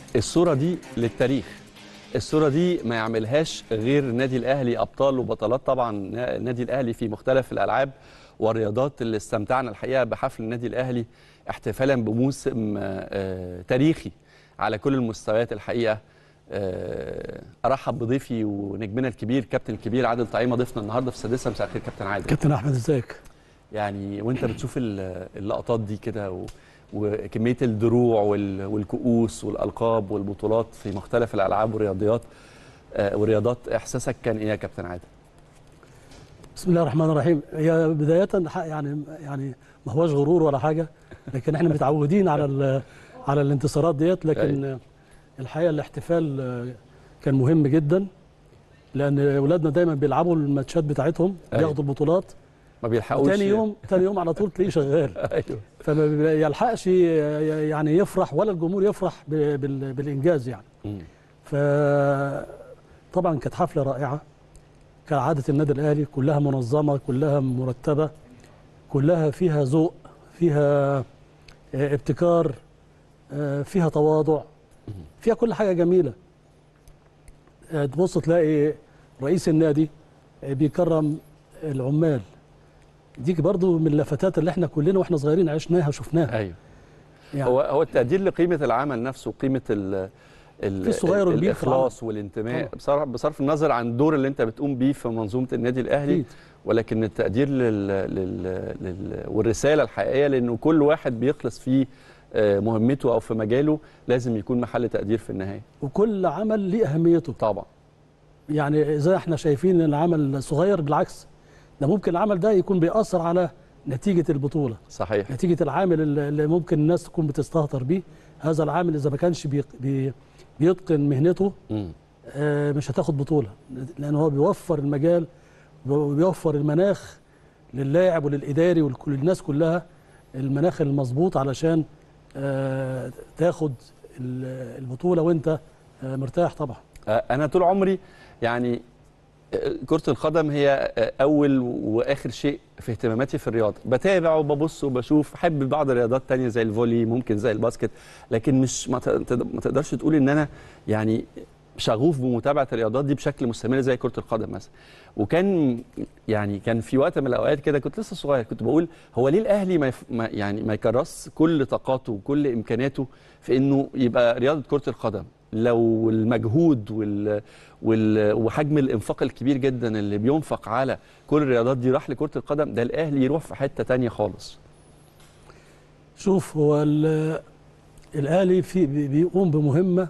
الصوره دي للتاريخ الصوره دي ما يعملهاش غير النادي الاهلي ابطال وبطلات طبعا النادي الاهلي في مختلف الالعاب والرياضات اللي استمتعنا الحقيقه بحفل النادي الاهلي احتفالا بموسم آه، تاريخي على كل المستويات الحقيقه آه، ارحب بضيفي ونجمنا الكبير كابتن الكبير عادل طعيمه ضيفنا النهارده في السادسه مساء الخير كابتن عادل كابتن احمد ازيك يعني وانت بتشوف ال- اللقطات دي كده و... وكميه الدروع وال... والكؤوس والالقاب والبطولات في مختلف الالعاب والرياضيات آه، والرياضات احساسك كان ايه يا كابتن عادل؟ بسم الله الرحمن الرحيم هي بدايه ح- يعني يعني ما هوش غرور ولا حاجه لكن احنا متعودين على ال- على الانتصارات ديت لكن الحقيقه الاحتفال آه، كان مهم جدا لان اولادنا دايما بيلعبوا الماتشات بتاعتهم أيوة. بياخدوا البطولات ما بيلحقوش تاني يوم تاني يوم على طول تلاقيه شغال ايوه فما بيلحقش ي- يعني يفرح ولا الجمهور يفرح ب- بال- بالانجاز يعني مم. فطبعا كانت حفله رائعه كعاده النادي الاهلي كلها منظمه كلها مرتبه كلها فيها ذوق فيها آه، ابتكار آه، فيها تواضع فيها كل حاجه جميله آه، تبص تلاقي رئيس النادي آه، بيكرم العمال دي برضو من اللفتات اللي احنا كلنا واحنا صغيرين عشناها وشفناها ايوه يعني هو هو التقدير لقيمه العمل نفسه وقيمه ال ال في الصغير والكبير في الاخلاص والانتماء طبعا. بصرف, بصرف النظر عن الدور اللي انت بتقوم بيه في منظومه النادي الاهلي أكيد. ولكن التقدير لل... لل... لل... والرساله الحقيقيه لانه كل واحد بيخلص في آه، مهمته او في مجاله لازم يكون محل تقدير في النهايه وكل عمل ليه اهميته طبعا يعني زي احنا شايفين ان العمل صغير بالعكس ده ممكن العمل ده يكون بيأثر على نتيجة البطولة صحيح نتيجة العامل اللي اللي ممكن الناس تكون بتستهتر بيه هذا العامل إذا ما كانش بي بي بيتقن مهنته مم. آه، مش هتاخد بطولة لأن هو بيوفر المجال وبيوفر المناخ للاعب وللإداري ولكل الناس كلها المناخ المظبوط علشان آه، تاخد ال- البطولة وانت آه، مرتاح طبعا آه، انا طول عمري يعني آه، كرة القدم هي آه، أول وآخر شيء في اهتماماتي في الرياضة بتابع وببص وبشوف أحب بعض الرياضات تانية زي الفولي ممكن زي الباسكت لكن مش ما تقد- ما تقدرش تقول إن أنا يعني شغوف بمتابعة الرياضات دي بشكل مستمر زي كرة القدم مثلا وكان يعني كان في وقت من الأوقات كده كنت لسه صغير كنت بقول هو ليه الأهلي ما يف- ما يعني ما يكرس كل طاقاته وكل إمكاناته في إنه يبقى رياضة كرة القدم لو المجهود وال وال وحجم الانفاق الكبير جدا اللي بينفق على كل الرياضات دي راح لكره القدم ده الاهلي يروح في حته تانية خالص شوف هو ال- الاهلي في بي- بيقوم بمهمه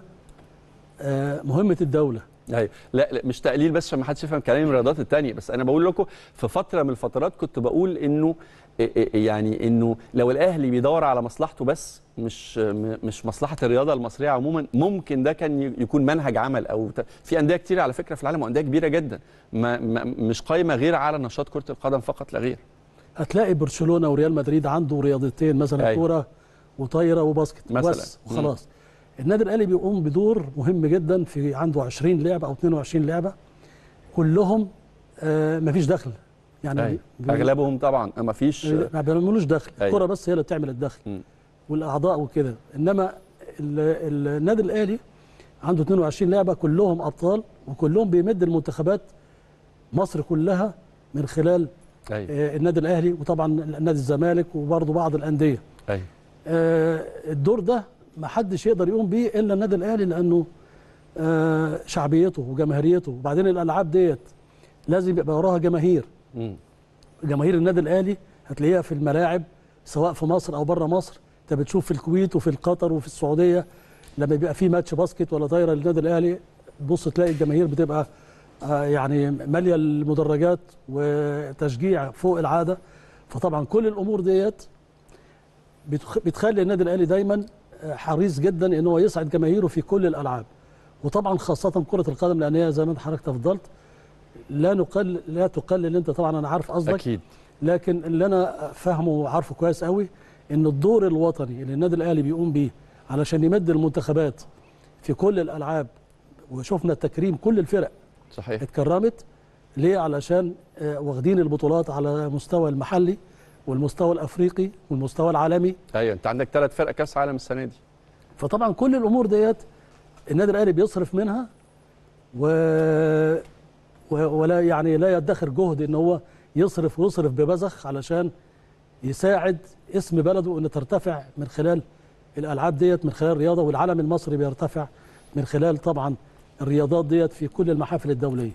آه، مهمه الدوله ايوه لا, لا مش تقليل بس عشان ما حدش يفهم كلامي من الرياضات التانية بس انا بقول لكم في فتره من الفترات كنت بقول انه إيه- إيه- يعني انه لو الاهلي بيدور على مصلحته بس مش م- مش مصلحه الرياضه المصريه عموما ممكن ده كان ي- يكون منهج عمل او ت- في انديه كتير على فكره في العالم وانديه كبيره جدا ما ما مش قايمه غير على نشاط كره القدم فقط لا غير هتلاقي برشلونه وريال مدريد عنده رياضتين مثلا أيوة. كوره وطايره وباسكت مثلاً. بس وخلاص النادي الاهلي بيقوم بدور مهم جدا في عنده 20 لعبه او 22 لعبه كلهم آه مفيش دخل يعني أيوة. بي- اغلبهم طبعا ما فيش ما بيعملوش دخل أيوة. الكوره بس هي اللي بتعمل الدخل مم. والاعضاء وكده انما ال- ال- النادي الاهلي عنده 22 لعبه كلهم ابطال وكلهم بيمد المنتخبات مصر كلها من خلال ايوه آه، النادي الاهلي وطبعا نادي الزمالك وبرضه بعض الانديه ايوه آه، الدور ده ما حدش يقدر يقوم بيه الا النادي الاهلي لانه آه، شعبيته وجماهيريته وبعدين الالعاب ديت لازم يبقى وراها جماهير مم. جماهير النادي الاهلي هتلاقيها في الملاعب سواء في مصر او بره مصر انت بتشوف في الكويت وفي قطر وفي السعوديه لما بيبقى في ماتش باسكت ولا طايره للنادي الاهلي تبص تلاقي الجماهير بتبقى آه، يعني ماليه المدرجات وتشجيع فوق العاده فطبعا كل الامور ديت بتخ- بتخلي النادي الاهلي دايما آه، حريص جدا ان هو يسعد جماهيره في كل الالعاب وطبعا خاصه كره القدم لان هي زي ما انت حضرتك تفضلت لا نقل لا تقلل انت طبعا انا عارف قصدك اكيد لكن اللي انا فاهمه وعارفه كويس قوي ان الدور الوطني اللي النادي الاهلي بيقوم بيه علشان يمد المنتخبات في كل الالعاب وشفنا تكريم كل الفرق صحيح اتكرمت ليه علشان آه، واخدين البطولات على مستوى المحلي والمستوى الافريقي والمستوى العالمي ايوه انت عندك ثلاث فرق كاس عالم السنه دي فطبعا كل الامور ديت النادي الاهلي بيصرف منها و... و... ولا يعني لا يدخر جهد ان هو يصرف ويصرف ببذخ علشان يساعد اسم بلده ان ترتفع من خلال الالعاب ديت من خلال الرياضه والعلم المصري بيرتفع من خلال طبعا الرياضات ديت في كل المحافل الدوليه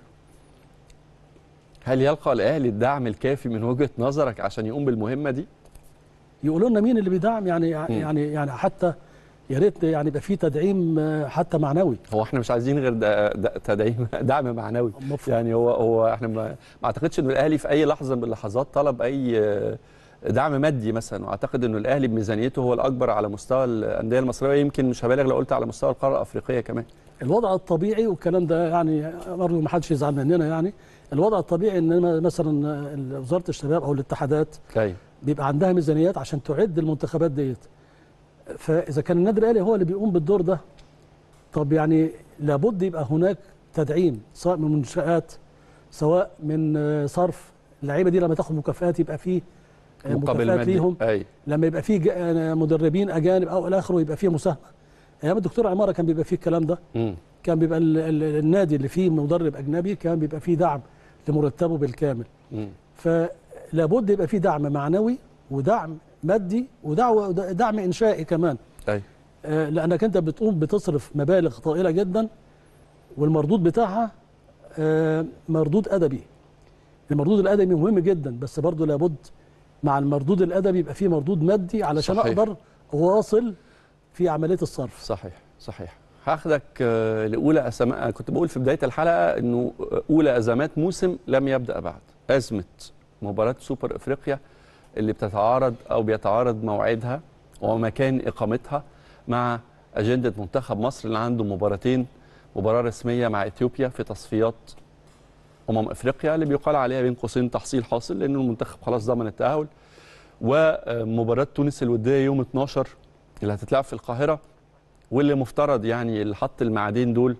هل يلقى الاهلي الدعم الكافي من وجهه نظرك عشان يقوم بالمهمه دي يقولوا لنا مين اللي بيدعم يعني يعني يعني حتى يا ريت يعني يبقى في تدعيم آه، حتى معنوي هو احنا مش عايزين غير دا- دا- تدعيم دعم معنوي المفروض. يعني هو هو احنا ما, ما اعتقدش ان الاهلي في اي لحظه من اللحظات طلب اي آه، دعم مادي مثلا واعتقد انه الاهلي بميزانيته هو الاكبر على مستوى الانديه المصريه يمكن مش هبالغ لو قلت على مستوى القاره الافريقيه كمان الوضع الطبيعي والكلام ده يعني برضه ما حدش يزعل مننا يعني الوضع الطبيعي ان مثلا آه، وزاره الشباب او الاتحادات ايوه بيبقى عندها ميزانيات عشان تعد المنتخبات ديت فاذا كان النادي الاهلي هو اللي بيقوم بالدور ده طب يعني لابد يبقى هناك تدعيم سواء من منشات سواء من آه، صرف اللعيبه دي لما تاخد مكافآت يبقى فيه آه، مقابل مكافآت مادي ليهم ايوه لما يبقى فيه جا- آه، مدربين اجانب او الى اخره يبقى فيه مساهمه ايام الدكتور عماره كان بيبقى فيه الكلام ده مم. كان بيبقى ال- ال- النادي اللي فيه مدرب اجنبي كان بيبقى فيه دعم لمرتبه بالكامل مم. فلابد يبقى فيه دعم معنوي ودعم مادي ودعوه دعم انشائي كمان ايوه آه، لانك انت بتقوم بتصرف مبالغ طائله جدا والمردود بتاعها آه، مردود ادبي المردود الادبي مهم جدا بس برضه لابد مع المردود الادبي يبقى فيه مردود مادي علشان صحيح. اقدر اواصل في عمليه الصرف صحيح صحيح هاخدك آه، لاولى اسماء كنت بقول في بدايه الحلقه انه آه، اولى ازمات موسم لم يبدا بعد ازمه مباراه سوبر افريقيا اللي بتتعارض او بيتعارض موعدها ومكان اقامتها مع اجنده منتخب مصر اللي عنده مباراتين مباراه رسميه مع اثيوبيا في تصفيات امم افريقيا اللي بيقال عليها بين قوسين تحصيل حاصل لان المنتخب خلاص ضمن التاهل ومباراه تونس الوديه يوم 12 اللي هتتلعب في القاهره واللي مفترض يعني اللي حط الميعادين دول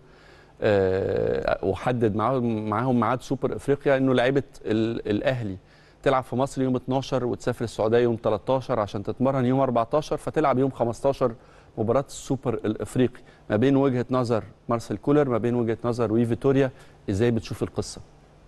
آه، وحدد معاهم معاهم ميعاد سوبر افريقيا انه لعيبه ال- الاهلي تلعب في مصر يوم 12 وتسافر السعوديه يوم 13 عشان تتمرن يوم 14 فتلعب يوم 15 مباراه السوبر الافريقي ما بين وجهه نظر مارسيل كولر ما بين وجهه نظر وي فيتوريا ازاي بتشوف القصه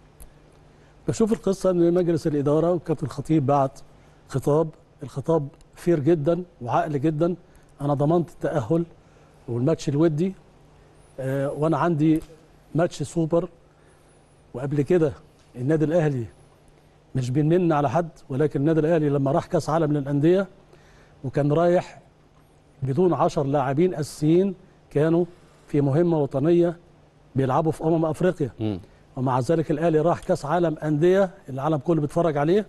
بشوف القصه ان مجلس الاداره وكابتن الخطيب بعت خطاب الخطاب فير جدا وعقل جدا انا ضمنت التاهل والماتش الودي آه وانا عندي ماتش سوبر وقبل كده النادي الاهلي مش بنمن على حد ولكن النادي الاهلي لما راح كاس عالم للانديه وكان رايح بدون عشر لاعبين اساسيين كانوا في مهمه وطنيه بيلعبوا في امم افريقيا مم. ومع ذلك الاهلي راح كاس عالم انديه العالم كله بيتفرج عليه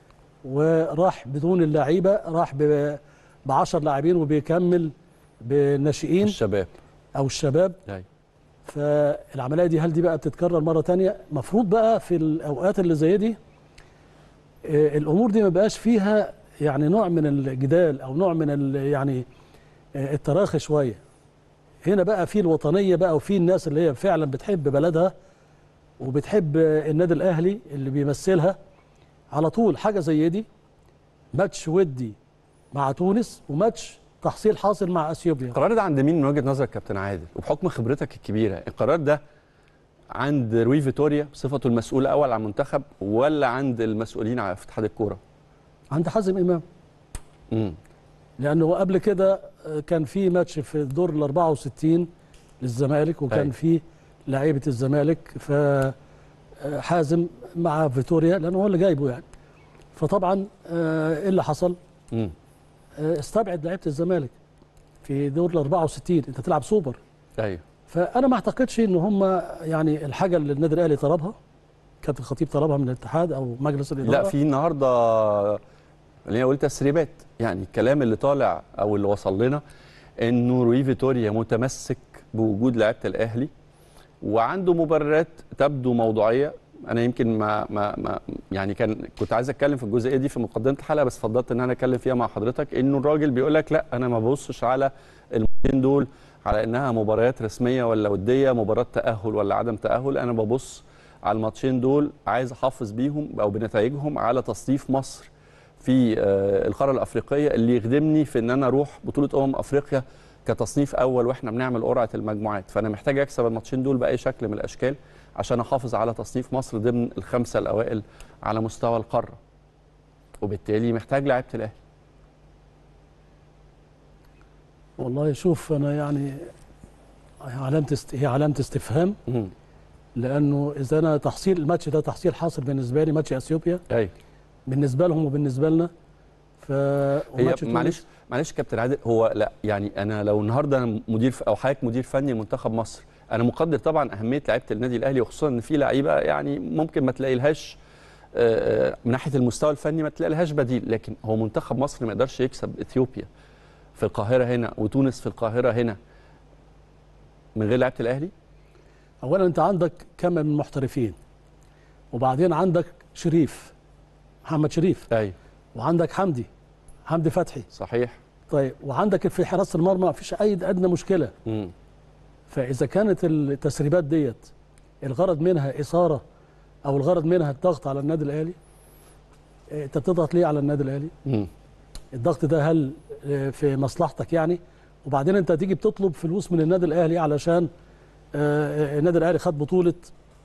وراح بدون اللعيبه راح ب 10 لاعبين وبيكمل بالناشئين الشباب او الشباب أيوة. فالعمليه دي هل دي بقى بتتكرر مره تانية مفروض بقى في الاوقات اللي زي دي آه، الامور دي ما بقاش فيها يعني نوع من الجدال او نوع من ال- يعني آه، التراخي شويه هنا بقى في الوطنيه بقى وفي الناس اللي هي فعلا بتحب بلدها وبتحب آه، النادي الاهلي اللي بيمثلها على طول حاجه زي دي ماتش ودي مع تونس وماتش تحصيل حاصل مع اثيوبيا القرار ده عند مين من وجهه نظرك كابتن عادل وبحكم خبرتك الكبيره القرار ده عند روي فيتوريا بصفته المسؤول الاول عن المنتخب ولا عند المسؤولين على في اتحاد الكوره عند حازم امام امم لانه قبل كده آه، كان في ماتش في الدور ال 64 للزمالك وكان أيوة. في لعيبه الزمالك ف آه، حازم مع فيتوريا لانه هو اللي جايبه يعني فطبعا آه، ايه اللي حصل؟ امم آه، استبعد لعيبه الزمالك في دور ال 64 انت تلعب سوبر ايوه فانا ما اعتقدش ان هم يعني الحاجه اللي النادي الاهلي طلبها كابتن الخطيب طلبها من الاتحاد او مجلس الاداره لا في النهارده اللي انا قلت تسريبات يعني الكلام اللي طالع او اللي وصل لنا انه روي فيتوريا متمسك بوجود لعيبه الاهلي وعنده مبررات تبدو موضوعيه انا يمكن ما ما, ما يعني كان كنت عايز اتكلم في الجزئيه دي في مقدمه الحلقه بس فضلت ان انا اتكلم فيها مع حضرتك انه الراجل بيقول لك لا انا ما ببصش على الماتشين دول على انها مباريات رسميه ولا وديه مباراه تاهل ولا عدم تاهل انا ببص على الماتشين دول عايز احافظ بيهم او بنتائجهم على تصنيف مصر في آه، القاره الافريقيه اللي يخدمني في ان انا اروح بطوله امم افريقيا كتصنيف اول واحنا بنعمل قرعه المجموعات فانا محتاج اكسب الماتشين دول باي شكل من الاشكال عشان احافظ على تصنيف مصر ضمن الخمسه الاوائل على مستوى القاره وبالتالي محتاج لعيبه الاهلي والله شوف انا يعني هي علامه است... هي علامه استفهام مم. لانه اذا انا تحصيل الماتش ده تحصيل حاصل بالنسبه لي ماتش اثيوبيا ايوه بالنسبه لهم وبالنسبه لنا ف هي وماتش معلش تونس- معلش يا كابتن عادل هو لا يعني انا لو النهارده أنا مدير ف- او حضرتك مدير فني لمنتخب مصر انا مقدر طبعا اهميه لعيبه النادي الاهلي وخصوصا ان في لعيبه يعني ممكن ما تلاقي لهاش آه، من ناحيه المستوى الفني ما تلاقي لهاش بديل لكن هو منتخب مصر ما يقدرش يكسب اثيوبيا في القاهره هنا وتونس في القاهره هنا من غير لعيبه الاهلي اولا انت عندك كم من محترفين وبعدين عندك شريف محمد شريف ايوه وعندك حمدي حمدي فتحي صحيح طيب وعندك في حراسه المرمى مفيش اي ادنى مشكله مم. فاذا كانت التسريبات ديت الغرض منها اثاره او الغرض منها الضغط على النادي الاهلي إيه، انت بتضغط ليه على النادي الاهلي مم. الضغط ده هل آه، في مصلحتك يعني وبعدين انت تيجي بتطلب فلوس من النادي الاهلي علشان آه، النادي الاهلي خد بطوله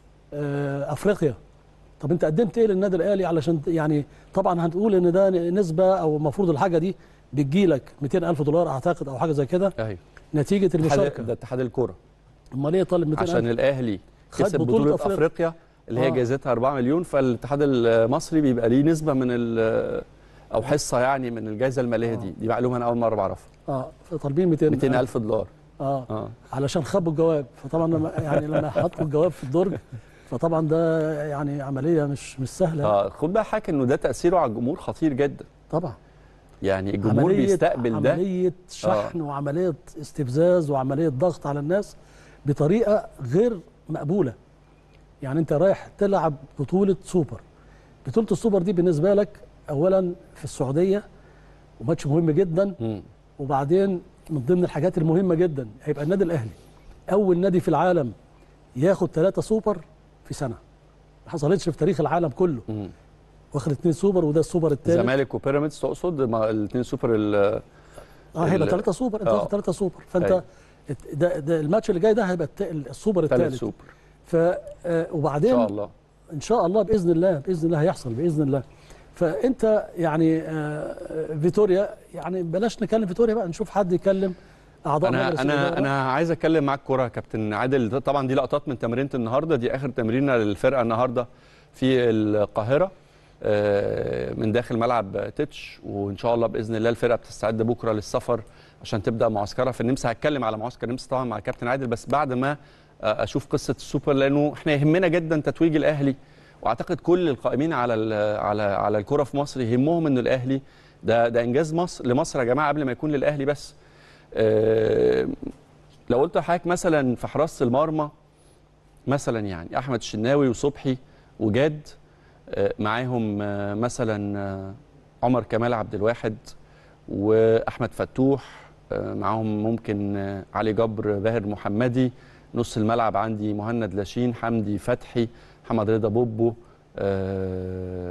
آه، افريقيا طب انت قدمت ايه للنادي الاهلي علشان ت- يعني طبعا هنقول ان ده نسبه او المفروض الحاجه دي بتجيلك 200 الف دولار اعتقد او حاجه زي كده ايوه نتيجه اتحاد- المشاركه ده اتحاد الكوره امال ايه طالب 200 عشان الف الاهلي خد كسب بطولة بطوله, أفريقيا. افريقيا اللي هي آه. جايزتها 4 مليون فالاتحاد المصري بيبقى ليه نسبه من ال- او حصه يعني من الجائزه الماليه دي دي معلومه انا اول مره بعرفها اه طالبين 200 200 الف دولار اه اه علشان خبوا الجواب فطبعا لما يعني لما حطوا الجواب في الدرج فطبعا ده يعني عمليه مش مش سهله اه خد بقى حضرتك انه ده تاثيره على الجمهور خطير جدا طبعا يعني الجمهور بيستقبل ده عمليه شحن وعمليه استفزاز وعمليه ضغط على الناس بطريقه غير مقبوله يعني انت رايح تلعب بطوله سوبر بطوله السوبر دي بالنسبه لك اولا في السعوديه وماتش مهم جدا مم. وبعدين من ضمن الحاجات المهمه جدا هيبقى النادي الاهلي اول نادي في العالم ياخد ثلاثة سوبر في سنه ما حصلتش في تاريخ العالم كله مم. واخد اثنين سوبر وده السوبر الثالث الزمالك وبيراميدز تقصد مع الاثنين سوبر ال- اه هيبقى ال- ثلاثة سوبر انت آه. واخد ثلاثة سوبر فانت أيوة. الت- ده, ده الماتش اللي جاي ده هيبقى الت- السوبر ثالث الثالث سوبر ف آه، ان وبعدين شاء الله ان شاء الله باذن الله باذن الله هيحصل باذن الله فانت يعني آه، فيتوريا يعني بلاش نكلم فيتوريا بقى نشوف حد يكلم اعضاء انا مجلس انا الإدارة. انا عايز اتكلم معاك كوره يا كابتن عادل ده طبعا دي لقطات من تمرينه النهارده دي اخر تمرينه للفرقه النهارده في القاهره آه، من داخل ملعب تتش وان شاء الله باذن الله الفرقه بتستعد بكره للسفر عشان تبدا معسكرها في النمسا هتكلم على معسكر النمسا طبعا مع الكابتن عادل بس بعد ما آه، اشوف قصه السوبر لانه احنا يهمنا جدا تتويج الاهلي واعتقد كل القائمين على ال- على على الكره في مصر يهمهم انه الاهلي ده ده انجاز مصر لمصر يا جماعه قبل ما يكون للاهلي بس آه، لو قلت لحضرتك مثلا في حراسه المرمى مثلا يعني احمد الشناوي وصبحي وجاد آه، معاهم آه، مثلا آه، عمر كمال عبد الواحد واحمد فتوح آه، معاهم ممكن آه، علي جبر باهر محمدي نص الملعب عندي مهند لاشين حمدي فتحي محمد رضا بوبو آه،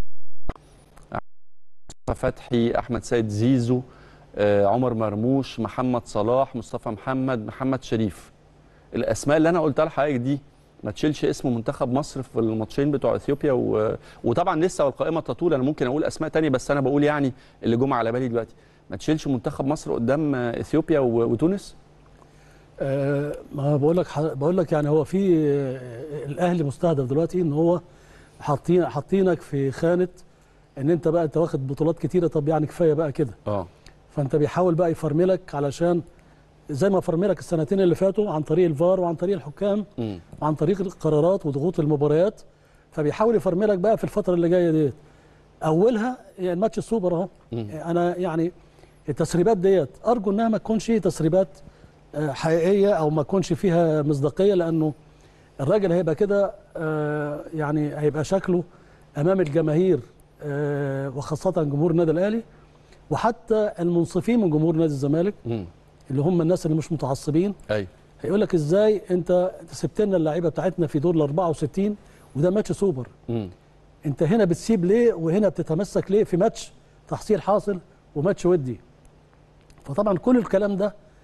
فتحي احمد سيد زيزو آه، عمر مرموش محمد صلاح مصطفى محمد محمد شريف الاسماء اللي انا قلتها لحضرتك دي ما تشيلش اسم منتخب مصر في الماتشين بتوع اثيوبيا و... وطبعا لسه والقائمه تطول انا ممكن اقول اسماء تانية بس انا بقول يعني اللي جم على بالي دلوقتي ما تشيلش منتخب مصر قدام آه، اثيوبيا و... وتونس آه، ما بقول لك بقول لك يعني هو في آه، الاهلي مستهدف دلوقتي ان هو حاطين حاطينك في خانه ان انت بقى انت واخد بطولات كتيره طب يعني كفايه بقى كده اه فانت بيحاول بقى يفرملك علشان زي ما فرملك السنتين اللي فاتوا عن طريق الفار وعن طريق الحكام امم وعن طريق القرارات وضغوط المباريات فبيحاول يفرملك بقى في الفتره اللي جايه ديت اولها يعني الماتش السوبر اهو مم. انا يعني التسريبات ديت ارجو انها ما تكونش تسريبات آه، حقيقيه او ما تكونش فيها مصداقيه لانه الراجل هيبقى كده آه، يعني هيبقى شكله امام الجماهير آه، وخاصه جمهور النادي الاهلي وحتى المنصفين من جمهور نادي الزمالك امم اللي هم الناس اللي مش متعصبين ايوه هيقول لك ازاي انت سبت لنا اللعيبه بتاعتنا في دور ال 64 وده ماتش سوبر امم انت هنا بتسيب ليه وهنا بتتمسك ليه في ماتش تحصيل حاصل وماتش ودي فطبعا كل الكلام ده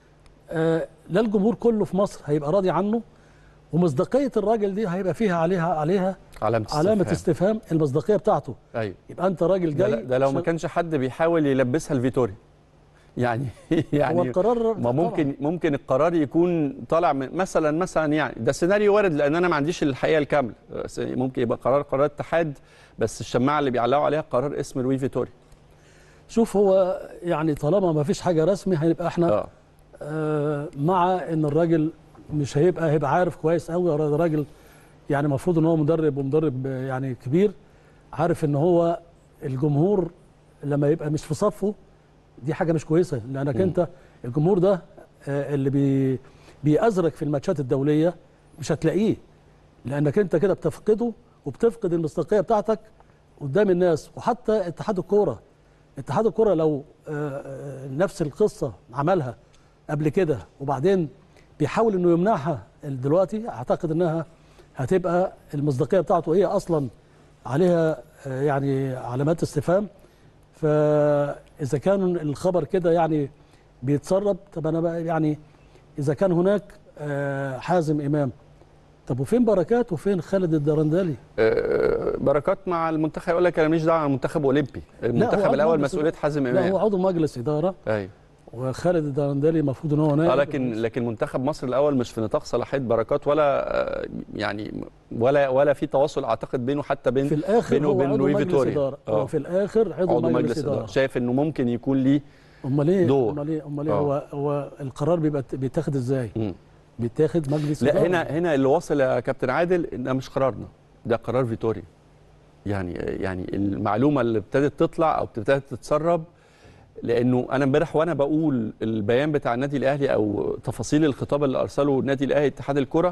آه لا الجمهور كله في مصر هيبقى راضي عنه ومصداقيه الراجل دي هيبقى فيها عليها عليها علامه علامه استفهام. استفهام المصداقيه بتاعته ايوه يبقى انت راجل ده, جاي ده لو ما عشان- كانش حد بيحاول يلبسها لفيتوريا يعني هو يعني القرار ما ممكن ممكن القرار يكون طالع من مثلا مثلا يعني ده سيناريو وارد لان انا ما عنديش الحقيقه الكامله بس ممكن يبقى قرار قرار اتحاد بس الشماعه اللي بيعلقوا عليها قرار اسم لوي فيتوريا شوف هو يعني طالما ما فيش حاجه رسمي هيبقى احنا اه آه مع ان الراجل مش هيبقى هيبقى عارف كويس قوي الراجل يعني المفروض ان هو مدرب ومدرب آه، يعني كبير عارف ان هو الجمهور لما يبقى مش في صفه دي حاجه مش كويسه لانك مم. انت الجمهور ده آه، اللي بي بيأزرك في الماتشات الدوليه مش هتلاقيه لانك انت كده بتفقده وبتفقد المصداقيه بتاعتك قدام الناس وحتى اتحاد الكوره اتحاد الكوره لو آه، آه، نفس القصه عملها قبل كده وبعدين بيحاول انه يمنعها دلوقتي اعتقد انها هتبقى المصداقيه بتاعته هي اصلا عليها آه، يعني علامات استفهام فاذا كان الخبر كده يعني بيتسرب طب انا بقى يعني اذا كان هناك آه، حازم امام طب وفين بركات وفين خالد الدرندلي آه، بركات مع المنتخب يقول لك انا ماليش دعوه المنتخب اولمبي المنتخب عضو الاول مجلس مسؤوليه حازم لا هو امام عضو مجلس اداره ايوه وخالد الدرندلي المفروض ان هو نائب اه لكن لكن منتخب مصر الاول مش في نطاق صلاحيه بركات ولا آه، يعني ولا ولا في تواصل اعتقد بينه حتى بين في الاخر بينه هو وبين عضو لوي مجلس فيتوريا. اداره آه. هو في الاخر عضو, عضو مجلس, اداره شايف انه ممكن يكون ليه امال ايه دور. امال ايه امال ايه آه. هو هو القرار بيبقى بيتاخد ازاي مم. بيتاخد مجلس لا إدارة. هنا هنا اللي واصل يا كابتن عادل ان ده مش قرارنا ده قرار فيتوريا يعني يعني المعلومه اللي ابتدت تطلع او ابتدت تتسرب لانه انا امبارح وانا بقول البيان بتاع النادي الاهلي او تفاصيل الخطاب اللي ارسله النادي الاهلي اتحاد الكره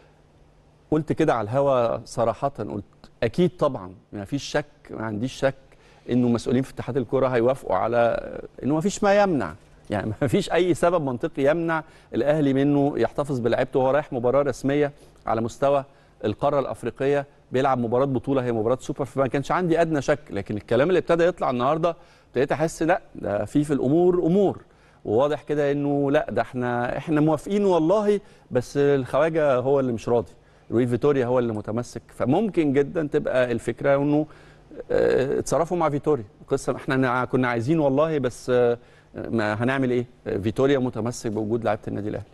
قلت كده على الهوا صراحه قلت اكيد طبعا ما فيش شك ما عنديش شك انه مسؤولين في اتحاد الكره هيوافقوا على انه ما فيش ما يمنع يعني ما فيش اي سبب منطقي يمنع الاهلي منه يحتفظ بلعيبته وهو رايح مباراه رسميه على مستوى القاره الافريقيه بيلعب مباراه بطوله هي مباراه سوبر فما كانش عندي ادنى شك لكن الكلام اللي ابتدى يطلع النهارده ابتديت احس لا ده في في الامور امور وواضح كده انه لا ده احنا احنا موافقين والله بس الخواجه هو اللي مش راضي روي فيتوريا هو اللي متمسك فممكن جدا تبقى الفكره انه آه، اتصرفوا مع فيتوريا قصه احنا كنا عايزين والله بس آه، ما هنعمل ايه فيتوريا متمسك بوجود لعيبه النادي الاهلي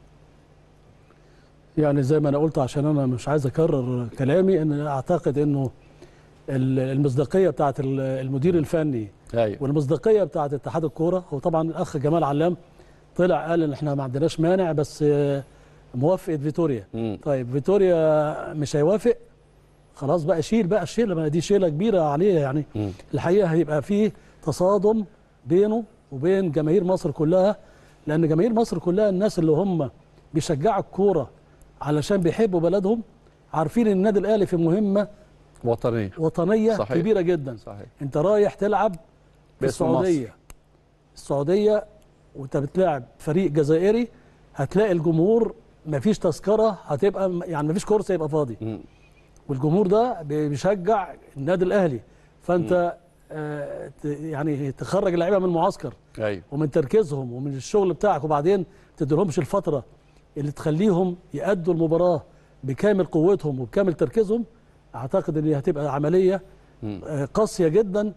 يعني زي ما انا قلت عشان انا مش عايز اكرر كلامي ان اعتقد انه ال- المصداقيه بتاعت ال- المدير الفني ايوه والمصداقيه بتاعت اتحاد الكوره هو طبعا الاخ جمال علام طلع قال ان احنا ما عندناش مانع بس آه، موافقه فيتوريا مم. طيب فيتوريا مش هيوافق خلاص بقى شيل بقى الشيله ما دي شيله كبيره عليه يعني مم. الحقيقه هيبقى فيه تصادم بينه وبين جماهير مصر كلها لان جماهير مصر كلها الناس اللي هم بيشجعوا الكوره علشان بيحبوا بلدهم عارفين ان النادي الاهلي في مهمه وطنيه وطنيه صحيح. صحيح. كبيره جدا صحيح انت رايح تلعب في باسم السعوديه السعوديه وانت بتلعب فريق جزائري هتلاقي الجمهور مفيش تذكره هتبقى يعني مفيش كرسي يبقى فاضي مم. والجمهور ده بيشجع النادي الاهلي فانت آه ت- يعني تخرج اللعيبه من المعسكر ايوه ومن تركيزهم ومن الشغل بتاعك وبعدين ما تديلهمش الفتره اللي تخليهم يأدوا المباراه بكامل قوتهم وبكامل تركيزهم اعتقد ان هي هتبقى عمليه مم. آه، قاسيه جدا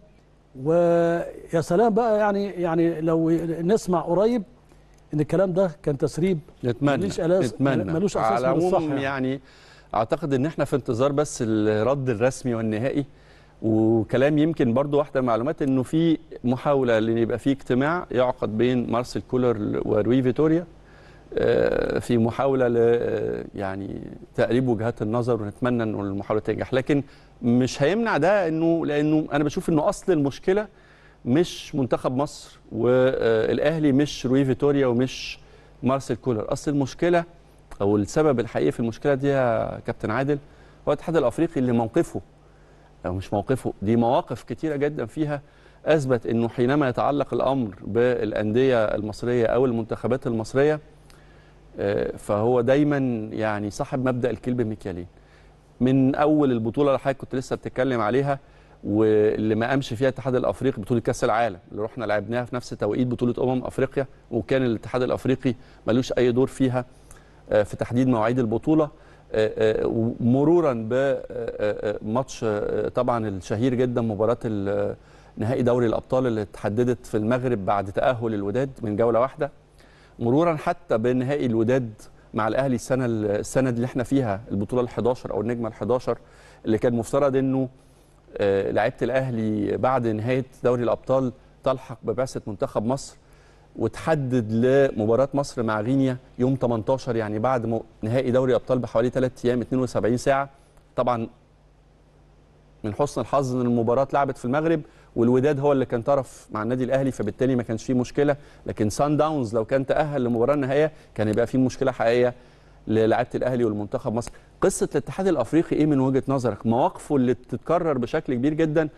ويا سلام بقى يعني يعني لو نسمع قريب ان الكلام ده كان تسريب نتمنى مليش ألاس- نتمنى ملوش أساس على من الصحة العموم يعني. يعني اعتقد ان احنا في انتظار بس الرد الرسمي والنهائي وكلام يمكن برضو واحده من المعلومات انه في محاوله ان يبقى في اجتماع يعقد بين مارسيل كولر وروي فيتوريا آه، في محاوله ل آه، يعني تقريب وجهات النظر ونتمنى انه المحاوله تنجح لكن مش هيمنع ده انه لانه انا بشوف انه اصل المشكله مش منتخب مصر والاهلي مش روي فيتوريا ومش مارسيل كولر اصل المشكله او السبب الحقيقي في المشكله دي يا كابتن عادل هو الاتحاد الافريقي اللي موقفه او مش موقفه دي مواقف كتيره جدا فيها اثبت انه حينما يتعلق الامر بالانديه المصريه او المنتخبات المصريه آه، فهو دايما يعني صاحب مبدا الكلب مكيالين من اول البطوله اللي حضرتك كنت لسه بتتكلم عليها واللي ما قامش فيها الاتحاد الافريقي بطوله كاس العالم اللي رحنا لعبناها في نفس توقيت بطوله امم افريقيا وكان الاتحاد الافريقي ملوش اي دور فيها آه، في تحديد مواعيد البطوله آه، آه، مرورا بماتش طبعا الشهير جدا مباراه ال- نهائي دوري الابطال اللي اتحددت في المغرب بعد تاهل الوداد من جوله واحده مرورا حتى بنهائي الوداد مع الاهلي السنه السنه اللي احنا فيها البطوله ال11 او النجمه ال11 اللي كان مفترض انه آه، لعيبه الاهلي بعد نهايه دوري الابطال تلحق ببعثه منتخب مصر وتحدد لمباراه مصر مع غينيا يوم 18 يعني بعد م- نهائي دوري الابطال بحوالي 3 ايام 72 ساعه طبعا من حسن الحظ ان المباراه اتلعبت في المغرب والوداد هو اللي كان طرف مع النادي الاهلي فبالتالي ما كانش فيه مشكله لكن سان داونز لو كان تاهل لمباراه النهائيه كان يبقى فيه مشكله حقيقيه للاعيبه الاهلي والمنتخب مصر قصه الاتحاد الافريقي ايه من وجهه نظرك مواقفه اللي بتتكرر بشكل كبير جدا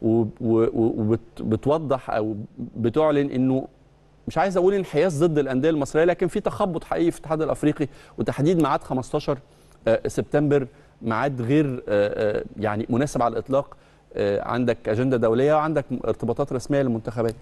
وبتوضح او بتعلن انه مش عايز اقول انحياز ضد الانديه المصريه لكن في تخبط حقيقي في الاتحاد الافريقي وتحديد ميعاد 15 آه، سبتمبر ميعاد غير آه، آه، يعني مناسب على الاطلاق آه، عندك اجنده دوليه وعندك ارتباطات رسميه للمنتخبات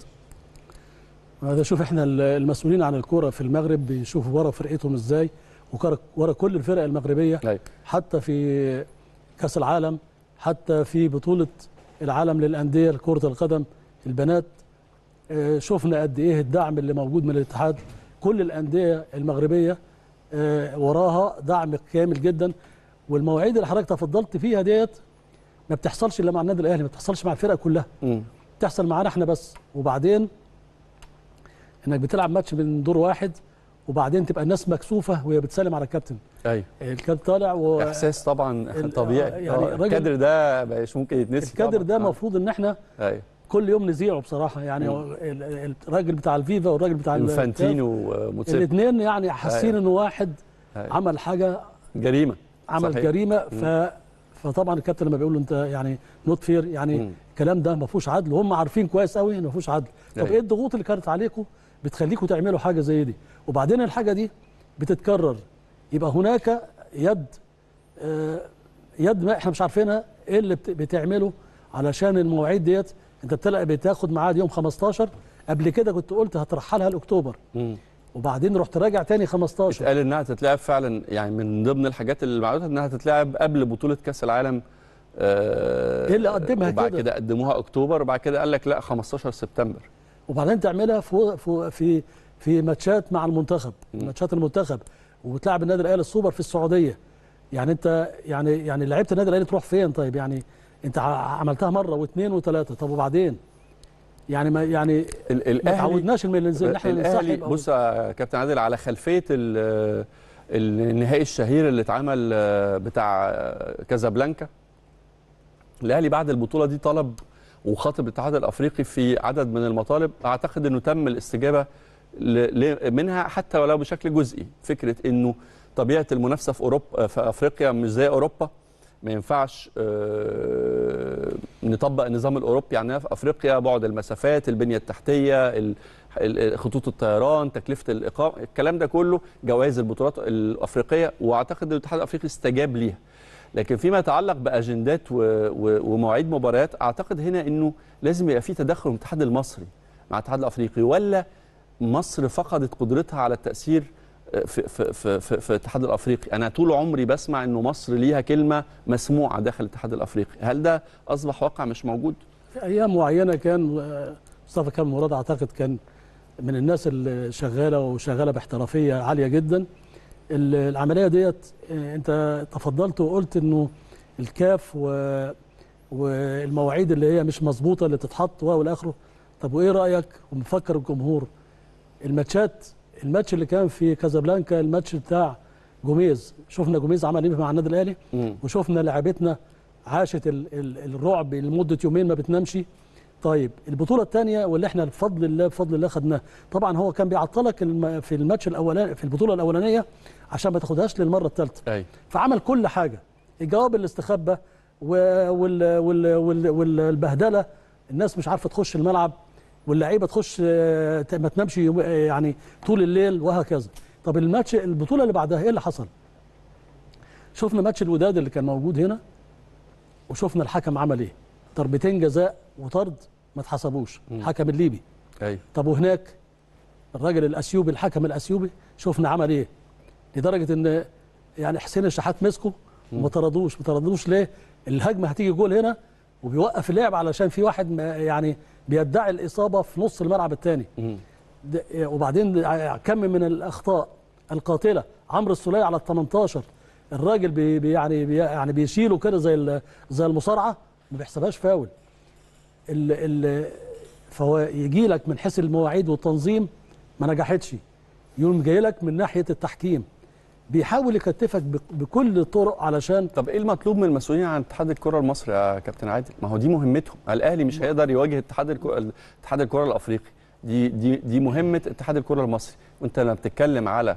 هذا شوف احنا ال- المسؤولين عن الكوره في المغرب بيشوفوا ورا فرقتهم ازاي وكرة- ورا كل الفرق المغربيه أيوة. حتى في كاس العالم حتى في بطوله العالم للانديه لكره القدم البنات آه، شفنا قد ايه الدعم اللي موجود من الاتحاد كل الانديه المغربيه آه، وراها دعم كامل جدا والمواعيد اللي حضرتك تفضلت فيها ديت ما بتحصلش الا مع النادي الاهلي ما بتحصلش مع الفرق كلها مم. بتحصل معانا احنا بس وبعدين انك بتلعب ماتش من دور واحد وبعدين تبقى الناس مكسوفه وهي بتسلم على الكابتن ايوه الكابتن طالع و احساس طبعا ال- طبيعي يعني يعني الراجل- الكادر ده مش ممكن يتنسي الكادر طبعاً. ده آه. المفروض ان احنا ايوه كل يوم نذيعه بصراحه يعني مم. هو ال- ال- الراجل بتاع الفيفا والراجل بتاع ال- انفانتينو وموتسيب الاثنين يعني حاسين أيوة. انه واحد أيوة. عمل حاجه جريمه عمل صحيح. جريمه ف فطبعا الكابتن لما بيقول له انت يعني نوت فير يعني مم. الكلام ده ما فيهوش عدل وهم عارفين كويس قوي ان ما فيهوش عدل طب أيوة. ايه الضغوط اللي كانت عليكم بتخليكم تعملوا حاجه زي دي وبعدين الحاجه دي بتتكرر يبقى هناك يد آه، يد ما احنا مش عارفينها ايه اللي بت- بتعمله علشان المواعيد ديت انت بتلاقي بتاخد ميعاد يوم 15 قبل كده كنت قلت هترحلها لاكتوبر مم. وبعدين رحت راجع تاني 15 اتقال انها تتلعب فعلا يعني من ضمن الحاجات اللي معروفه انها تتلعب قبل بطوله كاس العالم آه، إيه اللي قدمها وبعد كده؟ كده قدموها اكتوبر وبعد كده قال لك لا 15 سبتمبر وبعدين تعملها في في في, في ماتشات مع المنتخب مم. ماتشات المنتخب وتلعب النادي الاهلي السوبر في السعوديه يعني انت يعني يعني لعيبه النادي الاهلي تروح فين طيب يعني انت ع- عملتها مره واثنين وثلاثه طب وبعدين يعني ما يعني ال- ما الاهلي تعودناش ان إن احنا الاهلي ننسحب أو- بص يا كابتن عادل على خلفيه ال- النهائي الشهير اللي اتعمل آه، بتاع آه، كازابلانكا الاهلي بعد البطوله دي طلب وخاطب الاتحاد الافريقي في عدد من المطالب اعتقد انه تم الاستجابه ل- ل- منها حتى ولو بشكل جزئي فكره انه طبيعه المنافسه في اوروبا في افريقيا مش زي اوروبا ما ينفعش آه، نطبق النظام الاوروبي عندنا في افريقيا بعد المسافات البنيه التحتيه ال- ال- خطوط الطيران تكلفه الاقامه الكلام ده كله جوائز البطولات الافريقيه واعتقد ان الاتحاد الافريقي استجاب ليها لكن فيما يتعلق باجندات و- و- ومواعيد مباريات اعتقد هنا انه لازم يبقى في تدخل من الاتحاد المصري مع الاتحاد الافريقي ولا مصر فقدت قدرتها على التاثير في في في في, في الاتحاد الافريقي انا طول عمري بسمع انه مصر ليها كلمه مسموعه داخل الاتحاد الافريقي هل ده اصبح واقع مش موجود في ايام معينه كان آه، مصطفى كامل مراد اعتقد كان من الناس اللي شغاله وشغاله باحترافيه عاليه جدا ال- العمليه ديت آه، انت تفضلت وقلت انه الكاف و والمواعيد اللي هي مش مظبوطه اللي تتحط والى اخره طب وايه رايك ومفكر الجمهور الماتشات الماتش اللي كان في كازابلانكا الماتش بتاع جوميز شفنا جوميز عمل ايه مع النادي الاهلي مم. وشفنا لعبتنا عاشت ال ال الرعب لمده يومين ما بتنامش طيب البطوله الثانيه واللي احنا بفضل الله بفضل الله خدناها طبعا هو كان بيعطلك الم في الماتش الاولاني في البطوله الاولانيه عشان ما تاخدهاش للمره الثالثه اي فعمل كل حاجه الجواب اللي استخبى و- وال وال وال والبهدله الناس مش عارفه تخش الملعب واللعيبه تخش آه، ما تنامش يوم- آه، يعني طول الليل وهكذا طب الماتش البطوله اللي بعدها ايه اللي حصل شفنا ماتش الوداد اللي كان موجود هنا وشفنا الحكم عمل ايه ضربتين جزاء وطرد ما اتحسبوش الحكم الليبي ايوه طب وهناك الراجل الاثيوبي الحكم الاثيوبي شفنا عمل ايه لدرجه ان يعني حسين الشحات مسكه وما طردوش ما طردوش ليه الهجمه هتيجي جول هنا وبيوقف اللعب علشان في واحد ما يعني بيدعي الاصابه في نص الملعب الثاني مم. ده- وبعدين كم من الاخطاء القاتله عمرو السوليه على ال 18 الراجل بي بي- يعني بي يعني بيشيله كده زي ال- زي المصارعه ما بيحسبهاش فاول ال ال فهو يجي لك من حيث المواعيد والتنظيم ما نجحتش يقوم جاي لك من ناحيه التحكيم بيحاول يكتفك بك- بكل الطرق علشان طب ايه المطلوب من المسؤولين عن اتحاد الكره المصري يا كابتن عادل؟ ما هو دي مهمتهم، الاهلي مش هيقدر يواجه اتحاد الكره اتحاد الكره الافريقي، دي دي دي مهمه اتحاد الكره المصري، وانت لما بتتكلم على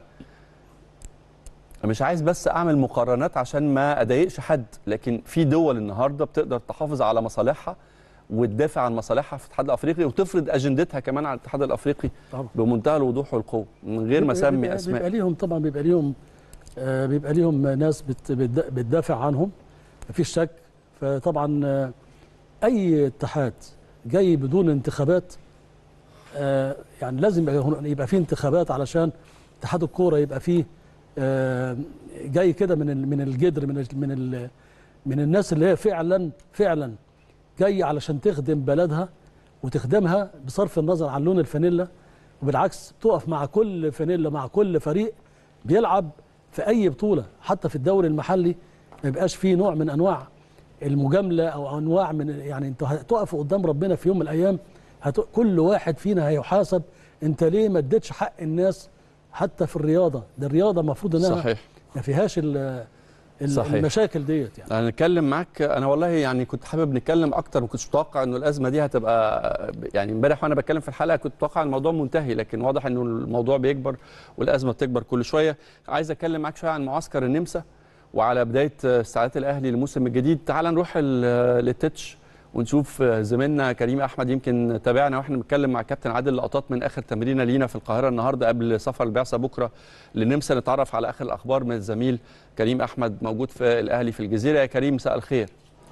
مش عايز بس اعمل مقارنات عشان ما اضايقش حد، لكن في دول النهارده بتقدر تحافظ على مصالحها وتدافع عن مصالحها في الاتحاد الافريقي وتفرض اجندتها كمان على الاتحاد الافريقي طبعا بمنتهى الوضوح والقوه من غير ما بيبقى- اسمي بيبقى, اسماء بيبقى ليهم طبعا بيبقى ليهم آه بيبقى ليهم ناس بت بتد- بتدافع عنهم مفيش شك فطبعا آه اي اتحاد جاي بدون انتخابات آه يعني لازم يبقى هن- يبقى فيه انتخابات علشان اتحاد الكوره يبقى فيه آه جاي كده من ال- من الجدر من ال من ال من الناس اللي هي فعلا فعلا جاي علشان تخدم بلدها وتخدمها بصرف النظر عن لون الفانيلا وبالعكس بتقف مع كل فانيلا مع كل فريق بيلعب في اي بطوله حتى في الدوري المحلي ما يبقاش فيه نوع من انواع المجامله او انواع من يعني انتوا هتقفوا قدام ربنا في يوم من الايام هت... كل واحد فينا هيحاسب انت ليه ما اديتش حق الناس حتى في الرياضه ده الرياضه المفروض انها صحيح ما فيهاش ال... ال- صحيح. المشاكل ديت يعني انا نتكلم معاك انا والله يعني كنت حابب نتكلم اكتر ما كنتش متوقع انه الازمه دي هتبقى يعني امبارح وانا بتكلم في الحلقه كنت متوقع الموضوع منتهي لكن واضح انه الموضوع بيكبر والازمه بتكبر كل شويه عايز اتكلم معاك شويه عن معسكر النمسا وعلى بدايه استعدادات الاهلي للموسم الجديد تعال نروح ال- للتتش ونشوف زميلنا كريم احمد يمكن تابعنا واحنا بنتكلم مع كابتن عادل لقطات من اخر تمرينه لينا في القاهره النهارده قبل سفر البعثه بكره للنمسا نتعرف على اخر الاخبار من الزميل كريم احمد موجود في الاهلي في الجزيره يا كريم مساء الخير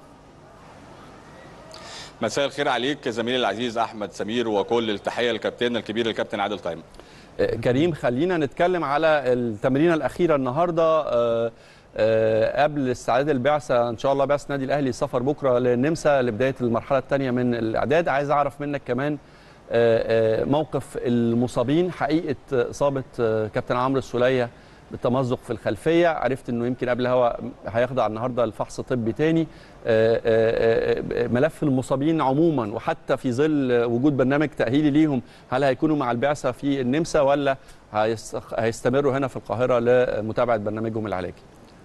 مساء الخير عليك زميلي العزيز احمد سمير وكل التحيه للكابتن الكبير الكابتن عادل تايم آه، كريم خلينا نتكلم على التمرينه الاخيره النهارده آه، آه، قبل استعداد البعثه ان شاء الله بعثه النادي الاهلي السفر بكره للنمسا لبدايه المرحله الثانيه من الاعداد عايز اعرف منك كمان آه، آه، موقف المصابين حقيقه اصابه آه، كابتن عمرو السوليه بالتمزق في الخلفيه عرفت انه يمكن قبل هوا هيخضع النهارده لفحص طبي تاني آه، آه، آه، ملف المصابين عموما وحتى في ظل وجود برنامج تاهيلي ليهم هل هيكونوا مع البعثه في النمسا ولا هيست- هيستمروا هنا في القاهره لمتابعه برنامجهم العلاجي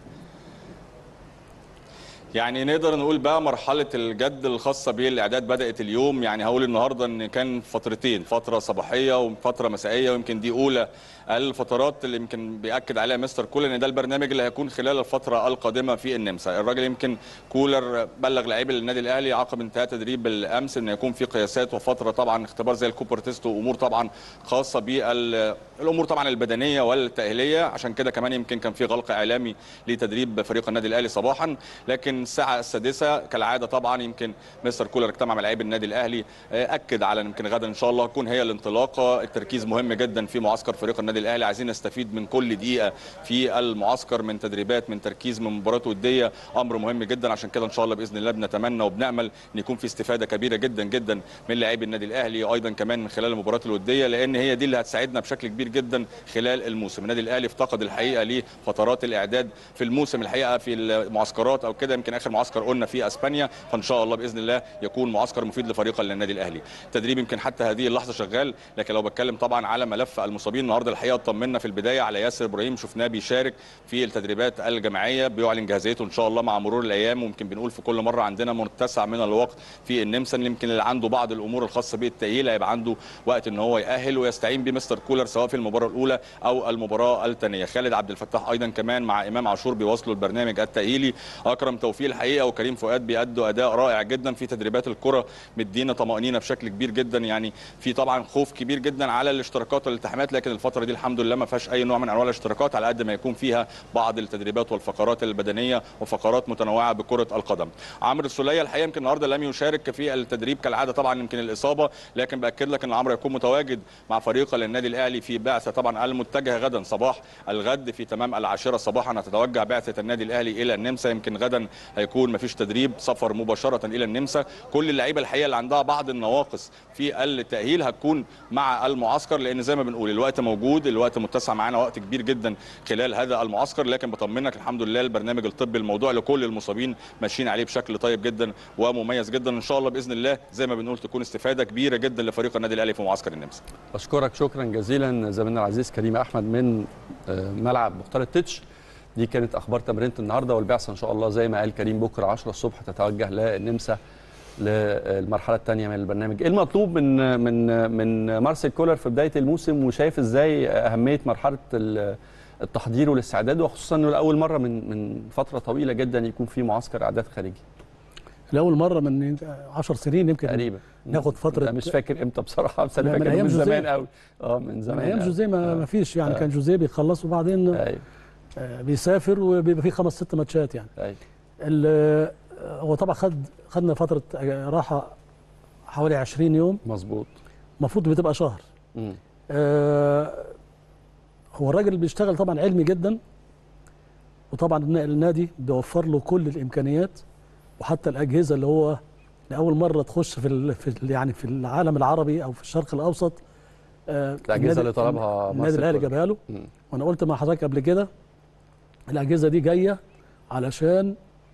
يعني نقدر نقول بقى مرحله الجد الخاصه بالاعداد بدات اليوم يعني هقول النهارده ان كان فترتين فتره صباحيه وفتره مسائيه ويمكن دي اولى الفترات اللي يمكن بياكد عليها مستر كولر ان ده البرنامج اللي هيكون خلال الفتره القادمه في النمسا الراجل يمكن كولر بلغ لاعبي النادي الاهلي عقب انتهاء تدريب الامس ان يكون في قياسات وفتره طبعا اختبار زي الكوبر تيست وامور طبعا خاصه بالامور طبعا البدنيه والتاهيليه عشان كده كمان يمكن كان في غلق اعلامي لتدريب فريق النادي الاهلي صباحا لكن الساعه السادسه كالعاده طبعا يمكن مستر كولر اجتمع مع لاعبي النادي الاهلي آه، اكد على إن يمكن غدا ان شاء الله تكون هي الانطلاقه التركيز مهم جدا في معسكر فريق النادي الاهلي عايزين نستفيد من كل دقيقه في المعسكر من تدريبات من تركيز من مباراه وديه امر مهم جدا عشان كده ان شاء الله باذن الله بنتمنى وبنامل ان يكون في استفاده كبيره جدا جدا من لاعبي النادي الاهلي ايضا كمان من خلال المباريات الوديه لان هي دي اللي هتساعدنا بشكل كبير جدا خلال الموسم النادي الاهلي افتقد الحقيقه لفترات الاعداد في الموسم الحقيقه في المعسكرات او كده يمكن اخر معسكر قلنا في اسبانيا فان شاء الله باذن الله يكون معسكر مفيد لفريق النادي الاهلي التدريب يمكن حتى هذه اللحظه شغال لكن لو بتكلم طبعا على ملف المصابين النهارده الحقيقه اطمنا في البدايه على ياسر ابراهيم شفناه بيشارك في التدريبات الجماعيه بيعلن جاهزيته ان شاء الله مع مرور الايام ويمكن بنقول في كل مره عندنا متسع من الوقت في النمسا اللي يمكن اللي عنده بعض الامور الخاصه بالتاهيل هيبقى عنده وقت ان هو يأهل ويستعين بمستر كولر سواء في المباراه الاولى او المباراه الثانيه خالد عبد الفتاح ايضا كمان مع امام عاشور بيواصلوا البرنامج التاهيلي اكرم توفيق توفيق الحقيقه وكريم فؤاد بيأدوا اداء رائع جدا في تدريبات الكره مدينا طمانينه بشكل كبير جدا يعني في طبعا خوف كبير جدا على الاشتراكات والالتحامات لكن الفتره دي الحمد لله ما فيهاش اي نوع من انواع الاشتراكات على قد ما يكون فيها بعض التدريبات والفقرات البدنيه وفقرات متنوعه بكره القدم عمرو السوليه الحقيقه يمكن النهارده لم يشارك في التدريب كالعاده طبعا يمكن الاصابه لكن باكد لك ان عمرو يكون متواجد مع فريق النادي الاهلي في بعثه طبعا المتجهه غدا صباح الغد في تمام العاشره صباحا هتتوجه بعثه النادي الاهلي الى النمسا يمكن غدا هيكون مفيش تدريب سفر مباشره الى النمسا كل اللعيبه الحقيقه اللي عندها بعض النواقص في التاهيل هتكون مع المعسكر لان زي ما بنقول الوقت موجود الوقت متسع معانا وقت كبير جدا خلال هذا المعسكر لكن بطمنك الحمد لله البرنامج الطبي الموضوع لكل المصابين ماشيين عليه بشكل طيب جدا ومميز جدا ان شاء الله باذن الله زي ما بنقول تكون استفاده كبيره جدا لفريق النادي الاهلي في معسكر النمسا بشكرك شكرا جزيلا زميلنا العزيز كريم احمد من آه، ملعب مختار التتش دي كانت اخبار تمرينه النهارده والبعثه ان شاء الله زي ما قال كريم بكره 10 الصبح تتوجه للنمسا للمرحله الثانيه من البرنامج ايه المطلوب من من من مارسيل كولر في بدايه الموسم وشايف ازاي اهميه مرحله ال- التحضير والاستعداد وخصوصا انه لاول مره من من فتره طويله جدا يكون في معسكر اعداد خارجي لاول مره من 10 سنين يمكن تقريبا ناخد فترة- لا مش فاكر امتى بصراحه بس انا لا، من فاكر أيام من جوزيه. زمان قوي اه من من زمان ايام قوي. جوزيه ما آه. ما فيش يعني آه. كان جوزيه بيخلص وبعدين ايوه آه، بيسافر وبيبقى فيه خمس ست ماتشات يعني ايوه ال- آه، هو طبعا خد خدنا فتره آه، راحه حوالي 20 يوم مظبوط المفروض بتبقى شهر مم. آه، هو الراجل بيشتغل طبعا علمي جدا وطبعا النا- النادي بيوفر له كل الامكانيات وحتى الاجهزه اللي هو لاول مره تخش في ال في ال يعني في العالم العربي او في الشرق الاوسط آه، الاجهزه النادي- اللي طلبها النادي مارسيل الاهلي كولر. جابها له مم. وانا قلت مع حضرتك قبل كده الاجهزه دي جايه علشان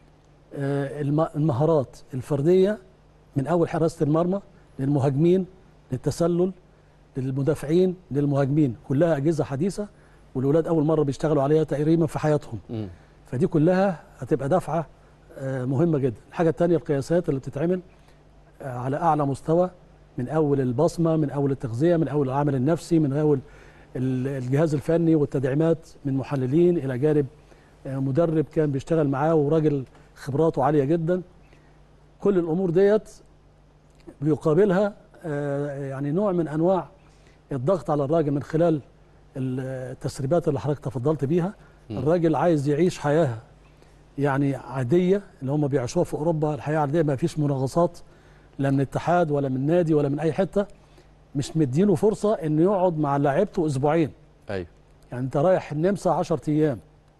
آه، الم- المهارات الفرديه من اول حراسه المرمى للمهاجمين للتسلل للمدافعين للمهاجمين كلها اجهزه حديثه والولاد اول مره بيشتغلوا عليها تقريبا في حياتهم مم. فدي كلها هتبقى دفعه آه، مهمه جدا الحاجه الثانيه القياسات اللي بتتعمل آه، على اعلى مستوى من اول البصمه من اول التغذيه من اول العامل النفسي من اول ال- الجهاز الفني والتدعيمات من محللين الى جانب آه، مدرب كان بيشتغل معاه وراجل خبراته عاليه جدا كل الامور ديت بيقابلها آه، يعني نوع من انواع الضغط على الراجل من خلال التسريبات اللي حضرتك تفضلت بيها مم. الراجل عايز يعيش حياه يعني عاديه اللي هم بيعيشوها في اوروبا الحياه عاديه ما فيش مناغصات لا من اتحاد ولا من نادي ولا من اي حته مش مدينه فرصه انه يقعد مع لعيبته اسبوعين ايوه يعني انت رايح النمسا 10 ايام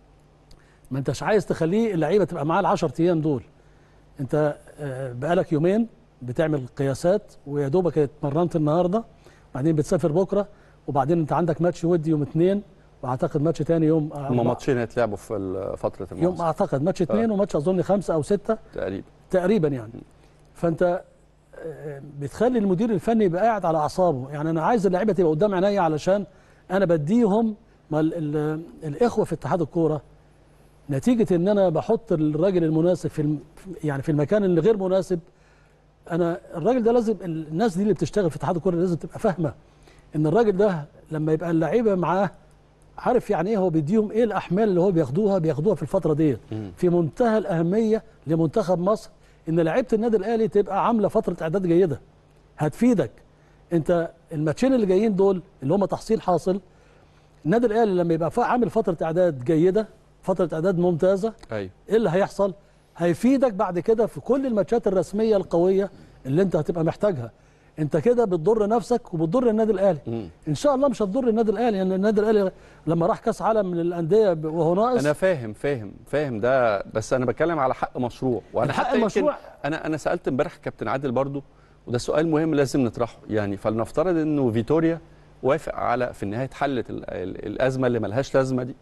ما انتش عايز تخليه اللعيبه تبقى معاه ال 10 ايام دول انت آه، بقالك يومين بتعمل قياسات ويا دوبك اتمرنت النهارده بعدين بتسافر بكره وبعدين انت عندك ماتش ودي يوم اثنين واعتقد ماتش تاني يوم هما أربعة- ماتشين هيتلعبوا في ال- فتره يوم المعسكر اعتقد ماتش اثنين وماتش اظن خمسه او سته تقريبا تقريبا يعني فانت آه، بتخلي المدير الفني يبقى قاعد على اعصابه يعني انا عايز اللعيبه تبقى قدام عينيا علشان انا بديهم ما ال ال الاخوه في اتحاد الكوره نتيجه ان انا بحط الراجل المناسب في الم يعني في المكان اللي غير مناسب انا الراجل ده لازم الناس دي اللي بتشتغل في اتحاد الكوره لازم تبقى فاهمه ان الراجل ده لما يبقى اللعيبه معاه عارف يعني ايه هو بيديهم ايه الاحمال اللي هو بياخدوها بياخدوها في الفتره ديت مم. في منتهى الاهميه لمنتخب مصر ان لعيبه النادي الاهلي تبقى عامله فتره اعداد جيده هتفيدك انت الماتشين اللي جايين دول اللي هم تحصيل حاصل النادي الاهلي لما يبقى فا- عامل فتره اعداد جيده فتره اعداد ممتازه ايوه ايه اللي هيحصل هيفيدك بعد كده في كل الماتشات الرسميه القويه اللي انت هتبقى محتاجها انت كده بتضر نفسك وبتضر النادي الاهلي مم. ان شاء الله مش هتضر النادي الاهلي لان النادي الاهلي لما راح كاس عالم من الانديه ب- وهو ناقص انا فاهم فاهم فاهم ده بس انا بتكلم على حق مشروع وانا الحق حتى يمكن المشروع- انا انا سالت امبارح كابتن عادل برضو وده سؤال مهم لازم نطرحه يعني فلنفترض انه فيتوريا وافق على في النهايه اتحلت ال- ال- الازمه اللي ملهاش لازمه دي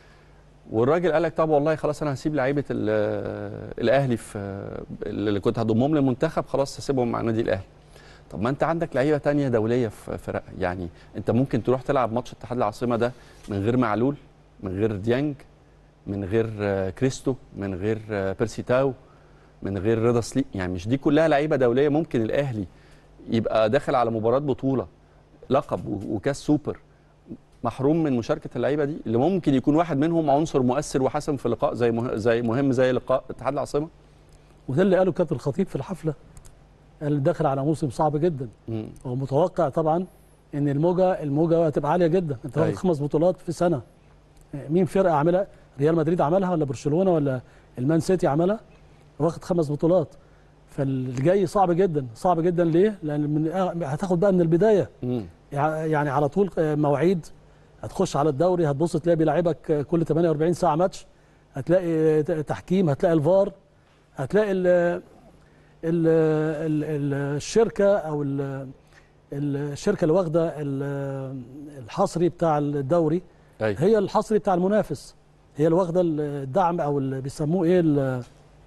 والراجل قال لك طب والله خلاص انا هسيب لعيبه ال- الاهلي في اللي كنت هضمهم للمنتخب خلاص هسيبهم مع النادي الاهلي طب ما انت عندك لعيبه تانية دوليه في فرق يعني انت ممكن تروح تلعب ماتش اتحاد العاصمه ده من غير معلول من غير ديانج من غير آه، كريستو من غير آه، بيرسي تاو من غير رضا سليم يعني مش دي كلها لعيبه دوليه ممكن الاهلي يبقى داخل على مباراه بطوله لقب و- وكاس سوبر محروم من مشاركه اللعيبه دي اللي ممكن يكون واحد منهم عنصر مؤثر وحاسم في لقاء زي مه... زي مهم زي لقاء اتحاد العاصمه وده اللي قاله كابتن الخطيب في الحفله قال داخل على موسم صعب جدا مم. هو متوقع طبعا ان الموجه الموجه هتبقى عاليه جدا انت واخد أيوة. خمس بطولات في سنه مين فرقه عاملها ريال مدريد عملها ولا برشلونه ولا المان سيتي عملها واخد خمس بطولات فاللي جاي صعب جدا صعب جدا ليه لان من هتاخد بقى من البدايه مم. يع- يعني على طول آه، مواعيد هتخش على الدوري هتبص تلاقي بيلعبك آه، كل 48 ساعه ماتش هتلاقي آه، ت- تحكيم هتلاقي الفار هتلاقي ال ال ال ال الشركه او ال ال- الشركه اللي واخده ال- الحصري بتاع الدوري ايوه هي الحصري بتاع المنافس هي اللي واخده الدعم او اللي بيسموه ايه ال-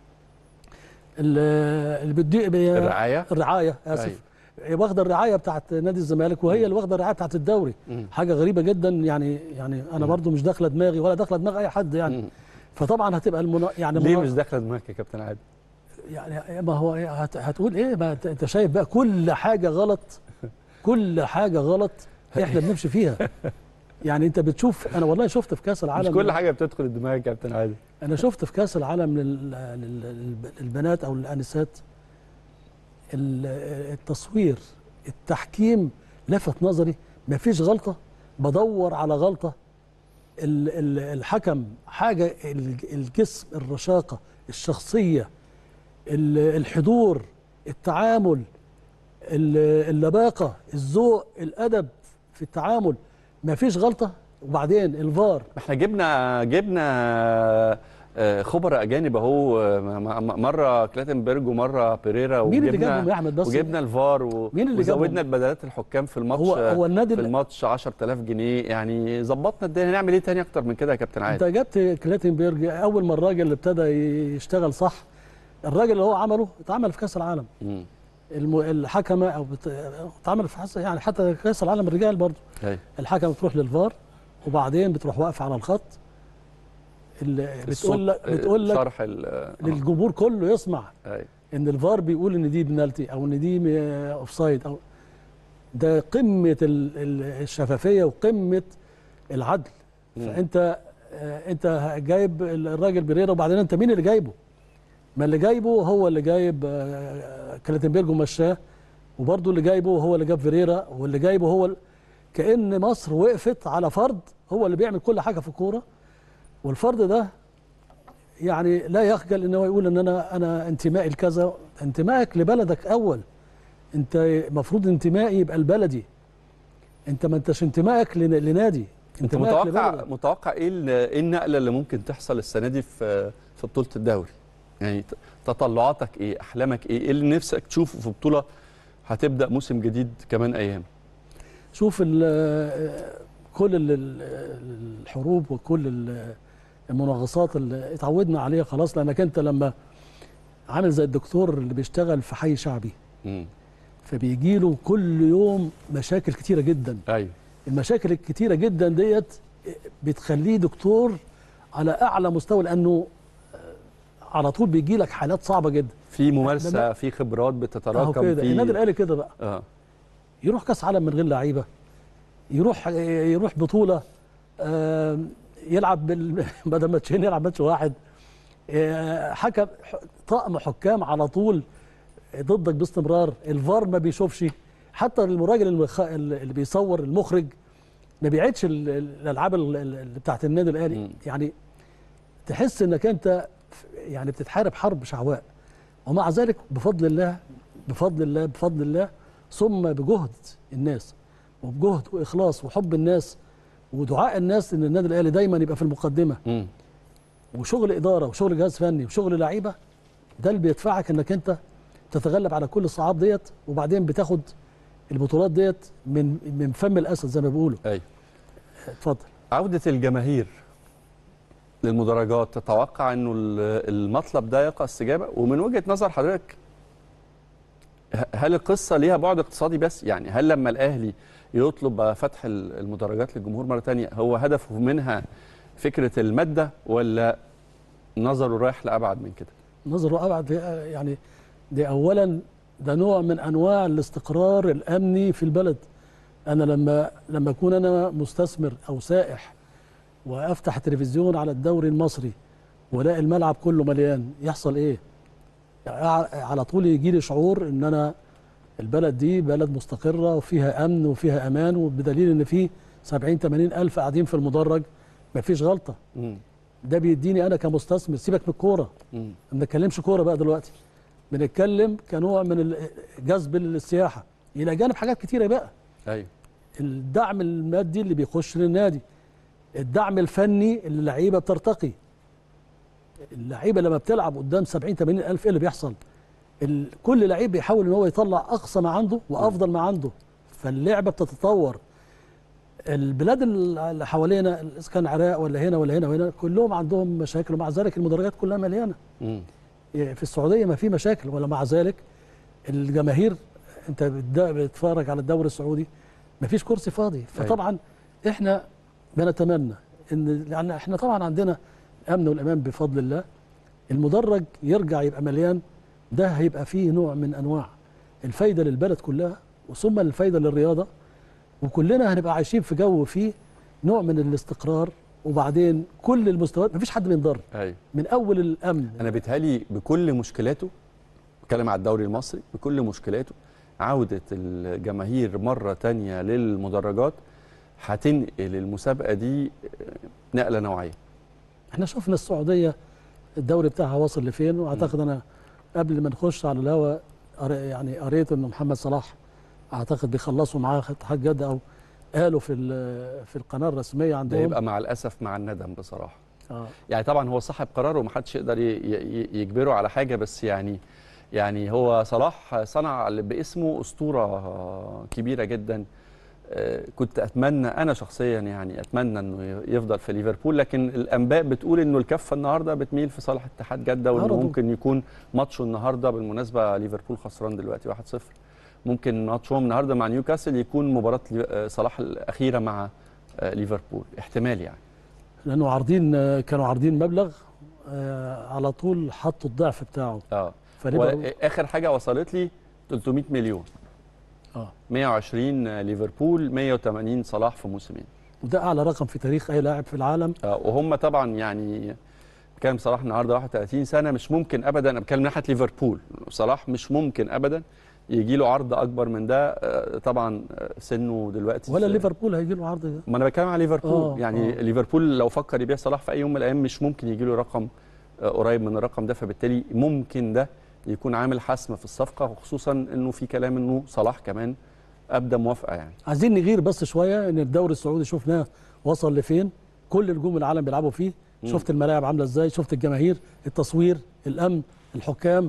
ال- اللي بتدي بي- الرعايه الرعايه اسف واخده الرعايه بتاعت نادي الزمالك وهي اللي واخده الرعايه بتاعت الدوري مم. حاجه غريبه جدا يعني يعني انا برضو مش داخله دماغي ولا داخله دماغ اي حد يعني مم. فطبعا هتبقى المنا... يعني ليه منا- مش داخله دماغك يا كابتن عادل يعني ما هو إيه هت... هتقول ايه ما انت- انت شايف بقى كل حاجه غلط كل حاجه غلط احنا بنمشي فيها يعني انت بتشوف انا والله شفت في كاس مش العالم كل حاجه بتدخل الدماغ يا كابتن عادل انا شفت في كاس العالم لل... لل... للبنات او الانسات ال- التصوير التحكيم لفت نظري مفيش غلطه بدور على غلطه ال- ال- الحكم حاجه ال- الجسم الرشاقه الشخصيه ال- الحضور التعامل ال- اللباقه الذوق الادب في التعامل مفيش غلطه وبعدين الفار احنا جبنا جبنا آه، خبراء اجانب اهو آه، م- م- مره كلاتنبرج ومره بيريرا مين اللي وجبنا- جابهم يا احمد بس وجبنا الفار و... مين اللي وزودنا جابهم؟ البدلات الحكام في الماتش هو هو النادي في ال- الماتش 10000 جنيه يعني ظبطنا الدنيا هنعمل ايه تاني اكتر من كده يا كابتن انت عادل جبت كلاتنبرج اول ما الراجل اللي ابتدى يشتغل صح الراجل اللي هو عمله اتعمل في كاس العالم مم. الم... الحكمه او بت... اتعمل في حس... يعني حتى كاس العالم الرجال برضه أيوة. الحكمه بتروح للفار وبعدين بتروح واقفه على الخط ال... بتقول لك الصوت- بتقول لك شرح ال- آه. للجمهور كله يسمع أيوة. ان الفار بيقول ان دي بنالتي او ان دي اوف سايد او ده قمه ال- ال- الشفافيه وقمه العدل مم. فانت آه، انت جايب الراجل بريرا وبعدين انت مين اللي جايبه؟ ما اللي جايبه هو اللي جايب آه، كلاتنبرج ومشاه وبرضه اللي جايبه هو اللي جاب فيريرا واللي جايبه هو ال- كأن مصر وقفت على فرد هو اللي بيعمل كل حاجه في الكوره والفرد ده يعني لا يخجل ان هو يقول ان انا انا انتمائي لكذا انتمائك لبلدك اول انت المفروض انتمائي يبقى البلدي انت ما انتش انتمائك لن- لنادي انت انتمائك متوقع لبلدك. متوقع ايه ال- ايه النقله اللي ممكن تحصل السنه دي في في بطوله الدوري يعني ت- تطلعاتك ايه احلامك ايه ايه اللي نفسك تشوفه في بطوله هتبدا موسم جديد كمان ايام شوف ال- كل ال- ال- الحروب وكل ال- المناغصات اللي اتعودنا عليها خلاص لانك انت لما عامل زي الدكتور اللي بيشتغل في حي شعبي امم فبيجي له كل يوم مشاكل كتيره جدا ايوه المشاكل الكتيره جدا ديت بتخليه دكتور على اعلى مستوى لانه على طول بيجي لك حالات صعبه جدا في ممارسه لما- في خبرات اهو بتتراكم كده النادي في الاهلي كده بقى اه يروح كاس عالم من غير لعيبه يروح يروح بطوله آم، يلعب بال- بدل ماتشين يلعب ماتش واحد آه، حكم ح- طقم حكام على طول ضدك باستمرار الفار ما بيشوفش حتى المراجل المخ... اللي بيصور المخرج ما بيعيدش ال- ال- الالعاب ال- ال- اللي بتاعت النادي الاهلي مم. يعني تحس انك انت ف- يعني بتتحارب حرب شعواء ومع ذلك بفضل الله بفضل الله بفضل الله ثم بجهد الناس وبجهد واخلاص وحب الناس ودعاء الناس ان النادي الاهلي دايما يبقى في المقدمه امم وشغل اداره وشغل جهاز فني وشغل لعيبه ده اللي بيدفعك انك انت تتغلب على كل الصعاب ديت وبعدين بتاخد البطولات ديت من من فم الاسد زي ما بيقولوا ايوه اتفضل عوده الجماهير للمدرجات تتوقع انه ال- المطلب ده يقع استجابه ومن وجهه نظر حضرتك ه- هل القصه ليها بعد اقتصادي بس يعني هل لما الاهلي يطلب فتح ال- المدرجات للجمهور مره تانية هو هدفه منها فكره الماده ولا نظره رايح لابعد من كده نظره ابعد يعني دي اولا ده نوع من انواع الاستقرار الامني في البلد انا لما لما اكون انا مستثمر او سائح وافتح التلفزيون على الدوري المصري والاقي الملعب كله مليان يحصل ايه ع- على طول يجي لي شعور ان انا البلد دي بلد مستقره وفيها امن وفيها امان وبدليل ان في 70 80 الف قاعدين في المدرج مفيش غلطه مم. ده بيديني انا كمستثمر سيبك من الكوره مم. ما بنتكلمش كوره بقى دلوقتي بنتكلم كنوع من ال- جذب السياحه الى جانب حاجات كتيره بقى ايوه الدعم المادي اللي بيخش للنادي الدعم الفني اللي اللعيبه بترتقي اللعيبه لما بتلعب قدام 70 80 الف ايه اللي بيحصل ال... كل لعيب بيحاول ان هو يطلع اقصى ما عنده وافضل ما عنده فاللعبه بتتطور البلاد اللي حوالينا اذا كان العراق ولا هنا ولا هنا وهنا كلهم عندهم مشاكل ومع ذلك المدرجات كلها مليانه مم. في السعوديه ما في مشاكل ولا مع ذلك الجماهير انت بتد- بتتفرج على الدوري السعودي ما فيش كرسي فاضي فطبعا احنا بنتمنى ان لان احنا طبعا عندنا امن والامان بفضل الله المدرج يرجع يبقى مليان ده هيبقى فيه نوع من انواع الفايده للبلد كلها وثم الفايده للرياضه وكلنا هنبقى عايشين في جو فيه نوع من الاستقرار وبعدين كل المستويات مفيش حد بينضر ايوه من اول الامن انا بيتهيألي بكل مشكلاته بتكلم على الدوري المصري بكل مشكلاته عودة الجماهير مرة تانية للمدرجات هتنقل المسابقة دي نقلة نوعية احنا شفنا السعوديه الدوري بتاعها واصل لفين واعتقد انا قبل ما نخش على الهوا قري- يعني قريت ان محمد صلاح اعتقد بيخلصوا معاه اتحاد جده او قالوا في ال- في القناه الرسميه ده عندهم يبقى مع الأسف مع الندم بصراحة آه. يعني طبعا هو صاحب قراره ومحدش يقدر ي- ي- يجبره على حاجة بس يعني يعني هو صلاح صنع باسمه أسطورة كبيرة جدا آه، كنت اتمنى انا شخصيا يعني اتمنى انه يفضل في ليفربول لكن الانباء بتقول انه الكفه النهارده بتميل في صالح اتحاد جده وانه عرضوا. ممكن يكون ماتشه النهارده بالمناسبه ليفربول خسران دلوقتي 1-0 ممكن ماتشهم النهارده مع نيوكاسل يكون مباراه لي- آه، صلاح الاخيره مع آه، ليفربول احتمال يعني لانه عارضين آه، كانوا عارضين مبلغ آه، على طول حطوا الضعف بتاعه اه فليفربول واخر حاجه وصلت لي 300 مليون اه 120 ليفربول 180 صلاح في موسمين وده اعلى رقم في تاريخ اي لاعب في العالم آه، وهم طبعا يعني كان صلاح النهارده 31 سنه مش ممكن ابدا انا بتكلم من ناحيه ليفربول صلاح مش ممكن ابدا يجي له عرض اكبر من ده آه، طبعا آه، سنه دلوقتي ولا في- ليفربول هيجي له عرض ده ما انا بتكلم على ليفربول آه، يعني آه. ليفربول لو فكر يبيع صلاح في اي يوم من الايام مش ممكن يجي له رقم آه، قريب من الرقم ده فبالتالي ممكن ده يكون عامل حسم في الصفقه وخصوصا انه في كلام انه صلاح كمان ابدا موافقه يعني عايزين نغير بس شويه ان الدوري السعودي شفناه وصل لفين كل نجوم العالم بيلعبوا فيه مم. شفت الملاعب عامله ازاي شفت الجماهير التصوير الامن الحكام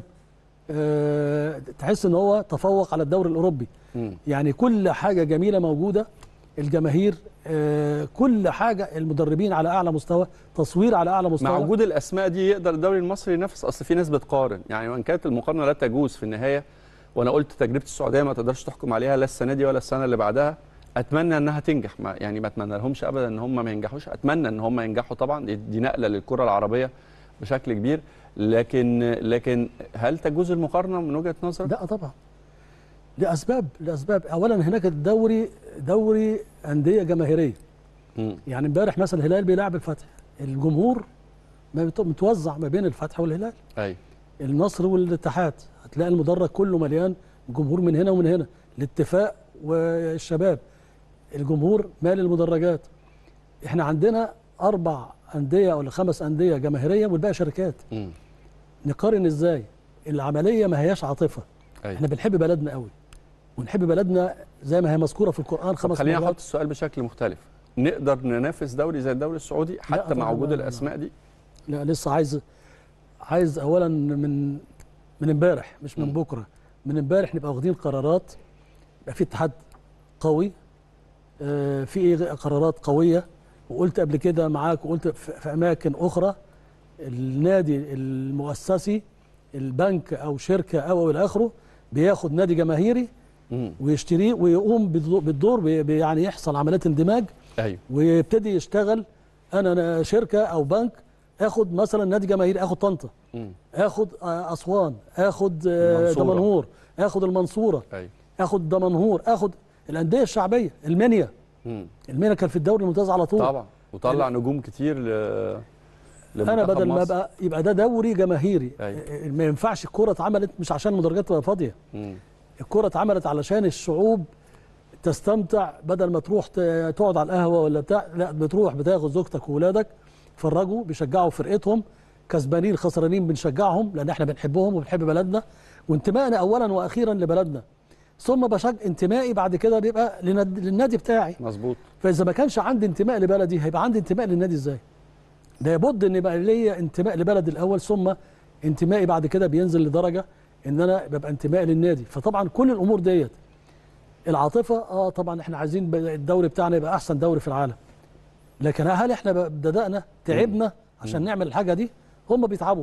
أه تحس ان هو تفوق على الدوري الاوروبي مم. يعني كل حاجه جميله موجوده الجماهير أه كل حاجه المدربين على اعلى مستوى تصوير على اعلى مستوى مع وجود الاسماء دي يقدر الدوري المصري ينافس اصل في ناس بتقارن يعني وان كانت المقارنه لا تجوز في النهايه وانا قلت تجربه السعوديه ما تقدرش تحكم عليها لا السنه دي ولا السنه اللي بعدها اتمنى انها تنجح ما يعني ما اتمنى لهمش ابدا ان هم ما ينجحوش اتمنى ان هم ينجحوا طبعا دي- دي نقله للكره العربيه بشكل كبير لكن لكن هل تجوز المقارنه من وجهه نظرك؟ لا طبعا لاسباب لاسباب اولا هناك الدوري دوري انديه جماهيريه مم. يعني امبارح مثلا الهلال بيلعب الفتح الجمهور ما بت- متوزع ما بين الفتح والهلال ايوه النصر والاتحاد هتلاقي المدرج كله مليان جمهور من هنا ومن هنا الاتفاق والشباب الجمهور مال المدرجات احنا عندنا اربع انديه ولا خمس انديه جماهيريه والباقي شركات مم. نقارن ازاي العمليه ما هياش عاطفه ايوه احنا بنحب بلدنا قوي ونحب بلدنا زي ما هي مذكوره في القران طب خمس خليني مرات احط السؤال بشكل مختلف نقدر ننافس دوري زي الدوري السعودي حتى مع طبعاً، وجود لا، لا، لا. الاسماء دي لا لسه عايز عايز اولا من من امبارح مش من مم. بكره من امبارح نبقى واخدين قرارات يبقى في اتحاد قوي آه، في إيه قرارات قويه وقلت قبل كده معاك وقلت في في اماكن اخرى النادي المؤسسي البنك او شركه او او الى اخره بياخد نادي جماهيري مم. ويشتريه ويقوم بالدو- بالدور بي- بي- يعني يحصل عمليات اندماج ايوه ويبتدي يشتغل انا أنا شركه او بنك اخد مثلا نادي جماهيري اخد طنطا مم. اخد آه، اسوان اخد آه، المنصورة. دمنهور اخد المنصوره ايوه اخد دمنهور اخد الانديه الشعبيه المنيا مم. المنيا كان في الدوري الممتاز على طول طبعا وطلع نجوم كتير ل انا لمنتخب بدل ما مصر. ابقى يبقى ده دوري جماهيري أيوة. إيه، ما ينفعش الكوره اتعملت مش عشان المدرجات تبقى فاضيه مم. الكوره اتعملت علشان الشعوب تستمتع بدل ما تروح ت- تقعد على القهوه ولا بتاع لا بتروح بتاخد زوجتك واولادك يتفرجوا بيشجعوا فرقتهم كسبانين خسرانين بنشجعهم لان احنا بنحبهم وبنحب بلدنا وانتمائنا اولا واخيرا لبلدنا ثم بشجع انتمائي بعد كده بيبقى لند- للنادي بتاعي مظبوط فاذا ما كانش عندي انتماء لبلدي هيبقى عندي انتماء للنادي ازاي؟ لابد ان يبقى ليا انتماء لبلدي الاول ثم انتمائي بعد كده بينزل لدرجه ان انا ببقى انتمائي للنادي فطبعا كل الامور ديت العاطفه اه طبعا احنا عايزين ب- الدوري بتاعنا يبقى احسن دوري في العالم لكن هل احنا ب- بدانا تعبنا عشان نعمل الحاجه دي هم بيتعبوا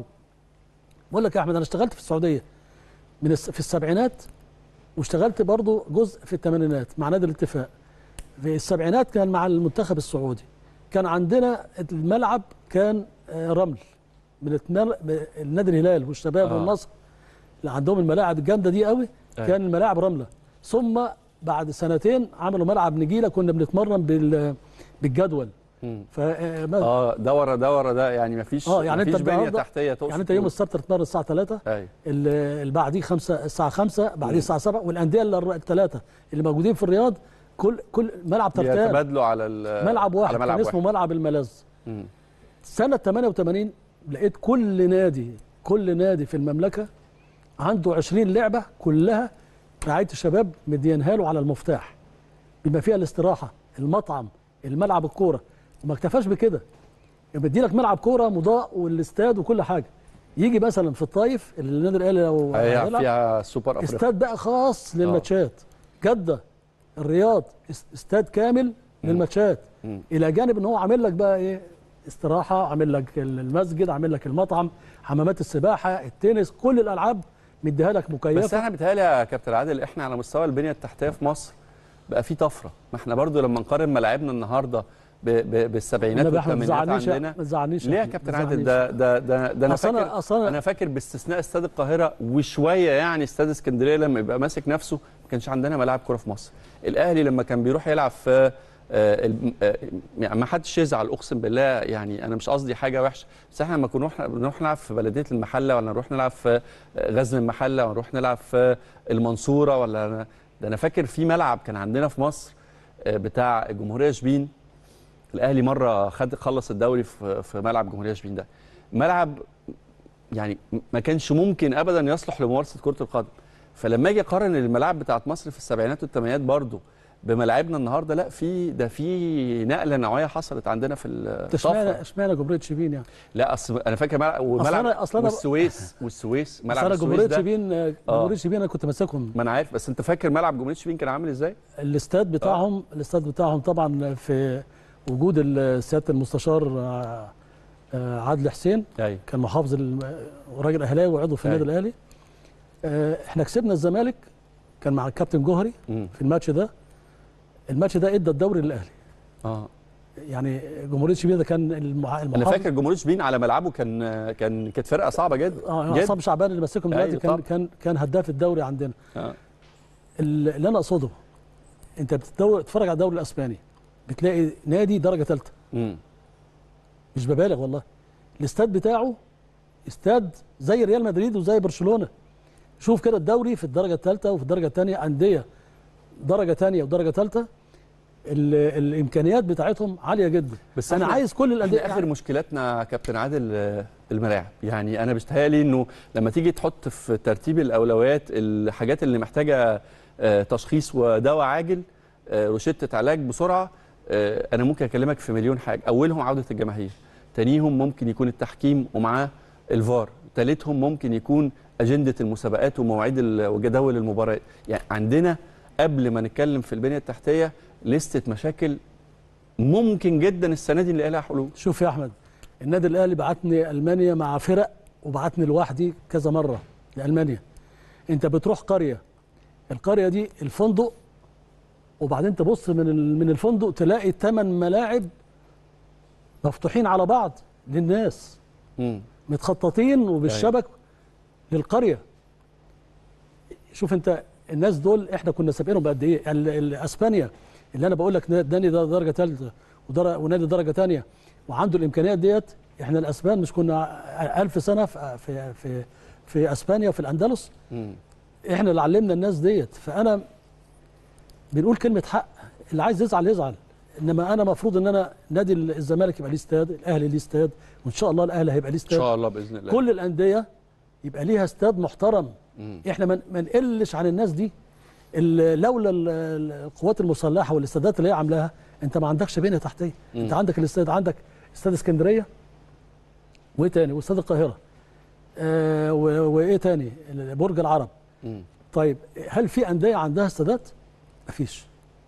بقول لك يا احمد انا اشتغلت في السعوديه من الس- في السبعينات واشتغلت برضو جزء في الثمانينات مع نادي الاتفاق في السبعينات كان مع المنتخب السعودي كان عندنا الملعب كان آه، رمل من التمر- من النادي الهلال والشباب آه. والنصر اللي عندهم الملاعب الجامده دي قوي أيوة. كان الملاعب رمله ثم بعد سنتين عملوا ملعب نجيله كنا بنتمرن بال بالجدول مم. ف آه، ما- اه ده ورا ده ورا ده يعني مفيش اه يعني انت مفيش بنيه النهارده تحتيه تقصد يعني انت يوم تقول. السبت تتمرن الساعه 3 ايوه ال- اللي بعديه خمسة الساعة 5 بعديه الساعة 7 والأندية الثلاثة اللي موجودين في الرياض كل كل ملعب ترتان بيتبادلوا على ال- ملعب واحد على كان ملعب اسمه واحد ملعب الملاذ مم. سنة 88 لقيت كل نادي كل نادي في المملكة عنده 20 لعبة كلها رعاية الشباب مدينها له على المفتاح بما فيها الاستراحة المطعم الملعب الكورة وما اكتفاش بكده يبقى لك ملعب كورة مضاء والاستاد وكل حاجة يجي مثلا في الطايف اللي النادي الاهلي لو هي هيلعب، فيها سوبر افريقيا استاد بقى خاص للماتشات جده الرياض است- استاد كامل للماتشات مم. الى جانب ان هو عامل لك بقى ايه استراحه عامل لك المسجد عامل لك المطعم حمامات السباحه التنس كل الالعاب مديها لك بس مكيفه احنا بيتهيألي يا كابتن عادل احنا على مستوى البنيه التحتيه في مصر بقى في طفره ما احنا برضو لما نقارن ملاعبنا النهارده ب- ب- بالسبعينات النبي أحمد ما والثمانينات تزعلنيش عندنا ما تزعلنيش ليه يا أحمد، كابتن ما عادل تزعلنيش. ده ده ده, ده انا أصل أنا- فاكر أصل أنا- انا فاكر باستثناء استاد القاهره وشويه يعني استاد اسكندريه لما يبقى ماسك نفسه ما كانش عندنا ملاعب كوره في مصر الاهلي لما كان بيروح يلعب في آه، الم- آه، يعني ما حدش يزعل اقسم بالله يعني انا مش قصدي حاجه وحشه بس احنا لما كنا نروح نروح نلعب في بلديه المحله ولا نروح نلعب في آه، غزل المحله ولا نروح نلعب في المنصوره ولا ده انا فاكر في ملعب كان عندنا في مصر آه، بتاع الجمهوريه شبين الاهلي مره خد خلص الدوري في في ملعب جمهوريه شبين ده ملعب يعني ما كانش ممكن ابدا يصلح لممارسه كره القدم فلما اجي اقارن الملاعب بتاعت مصر في السبعينات والثمانينات برضو بملاعبنا النهارده لا في ده في نقله نوعيه حصلت عندنا في اشمعنى الطفره اشمعنى جمهوريه شبين يعني لا اصل انا فاكر ملعب وملعب أصل أنا- أصل أنا- والسويس والسويس بس ملعب انا السويس جمهوريه ده شبين آه، جمهوريه شبين انا كنت ماسكهم ما انا عارف بس انت فاكر ملعب جمهوريه شبين كان عامل ازاي؟ الاستاد بتاعهم الاستاد بتاعهم طبعا في وجود ال- سياده المستشار آه، آه، عادل حسين ايوه كان محافظ الم- راجل اهلاوي وعضو في النادي أيوة. الاهلي آه، احنا كسبنا الزمالك كان مع الكابتن جوهري مم. في الماتش ده الماتش ده ادى الدوري للاهلي اه يعني جمهوريه شبين ده كان المع- انا المحافظ فاكر جمهوريه شبين على ملعبه كان كان كانت فرقه صعبه جدا اه جدا. عصام شعبان اللي ماسكهم دلوقتي أيوة كان طبعا. كان كان هداف الدوري عندنا آه. اللي انا اقصده انت بتدور تتفرج على الدوري الاسباني بتلاقي نادي درجه ثالثه مم. مش ببالغ والله الاستاد بتاعه استاد زي ريال مدريد وزي برشلونه شوف كده الدوري في الدرجه الثالثه وفي الدرجه الثانيه انديه درجه ثانيه ودرجه ثالثه الامكانيات بتاعتهم عاليه جدا بس انا إحنا- عايز كل الانديه احنا اخر مشكلتنا يا كابتن عادل آه، الملاعب يعني انا بيستهيألي انه لما تيجي تحط في ترتيب الاولويات الحاجات اللي محتاجه آه، تشخيص ودواء عاجل آه، روشته علاج بسرعه آه، انا ممكن اكلمك في مليون حاجه اولهم عوده الجماهير تانيهم ممكن يكون التحكيم ومعاه الفار تالتهم ممكن يكون اجنده المسابقات ومواعيد ال- وجداول المباريات يعني عندنا قبل ما نتكلم في البنيه التحتيه لستة مشاكل ممكن جدا السنه دي نلاقي لها حلول شوف يا احمد النادي الاهلي بعتني المانيا مع فرق وبعتني لوحدي كذا مره لالمانيا انت بتروح قريه القريه دي الفندق وبعدين تبص من ال- من الفندق تلاقي ثمان ملاعب مفتوحين على بعض للناس مم. متخططين وبالشبك للقريه شوف انت الناس دول احنا كنا سابقينهم بقد ايه ال- ال- اسبانيا اللي انا بقول لك نادي ده درجه ثالثه ودر- ونادي درجه ثانيه وعنده الامكانيات ديت احنا الاسبان مش كنا ألف سنه في في في, في اسبانيا وفي الاندلس مم. احنا اللي علمنا الناس ديت فانا بنقول كلمه حق اللي عايز يزعل يزعل انما انا مفروض ان انا نادي الزمالك يبقى ليه استاد الاهلي ليه استاد وان شاء الله الاهلي هيبقى ليه ان استاد شاء الله باذن الله كل الانديه يبقى ليها استاد محترم مم. احنا ما ما نقلش عن الناس دي ال- لولا ال- ال- القوات المسلحه والاستادات اللي هي عاملاها انت ما عندكش بنيه تحتيه انت عندك الاستاد عندك استاد اسكندريه وايه تاني واستاد القاهره آه و- وايه تاني ال- برج العرب مم. طيب هل في انديه عندها استادات مفيش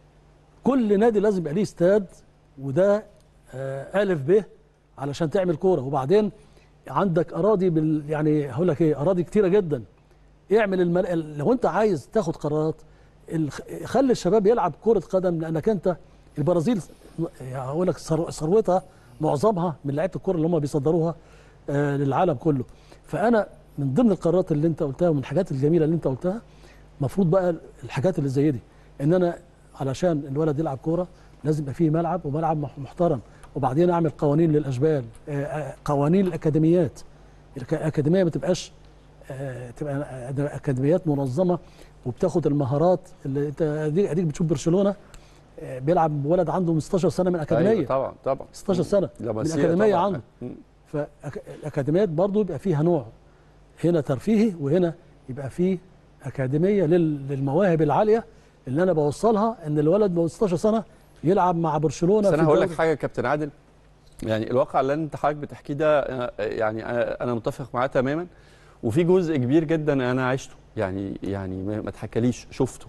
كل نادي لازم يبقى ليه استاد وده آه الف ب علشان تعمل كوره وبعدين عندك اراضي بال يعني هقول لك ايه اراضي كتيره جدا اعمل المل... لو انت عايز تاخد قرارات الخ... خلي الشباب يلعب كره قدم لانك انت البرازيل يعني هقول لك ثرو- ثروتها معظمها من لعيبه الكره اللي هم بيصدروها آه للعالم كله فانا من ضمن القرارات اللي انت قلتها ومن الحاجات الجميله اللي انت قلتها المفروض بقى الحاجات اللي زي دي ان انا علشان الولد يلعب كوره لازم يبقى فيه ملعب وملعب مح- محترم وبعدين اعمل قوانين للاشبال آه، آه، قوانين الاكاديميات الك- الاكاديميه ما تبقاش آه، تبقى آه، اكاديميات منظمه وبتاخد المهارات اللي انت اديك أديك بتشوف برشلونه آه، بيلعب ولد عنده 16 سنه من اكاديميه أيوة طبعا طبعا 16 سنه لا من مسيرة اكاديميه طبعاً. عنده مم. فالاكاديميات برضو يبقى فيها نوع هنا ترفيهي وهنا يبقى فيه اكاديميه لل- للمواهب العاليه اللي انا بوصلها ان الولد ب 16 سنه يلعب مع برشلونه بس في انا هقول لك الدوري. حاجه يا كابتن عادل يعني الواقع اللي انت حضرتك بتحكيه ده آه، يعني انا أنا متفق معاه تماما وفي جزء كبير جدا انا عشته يعني يعني ما ما اتحكاليش شفته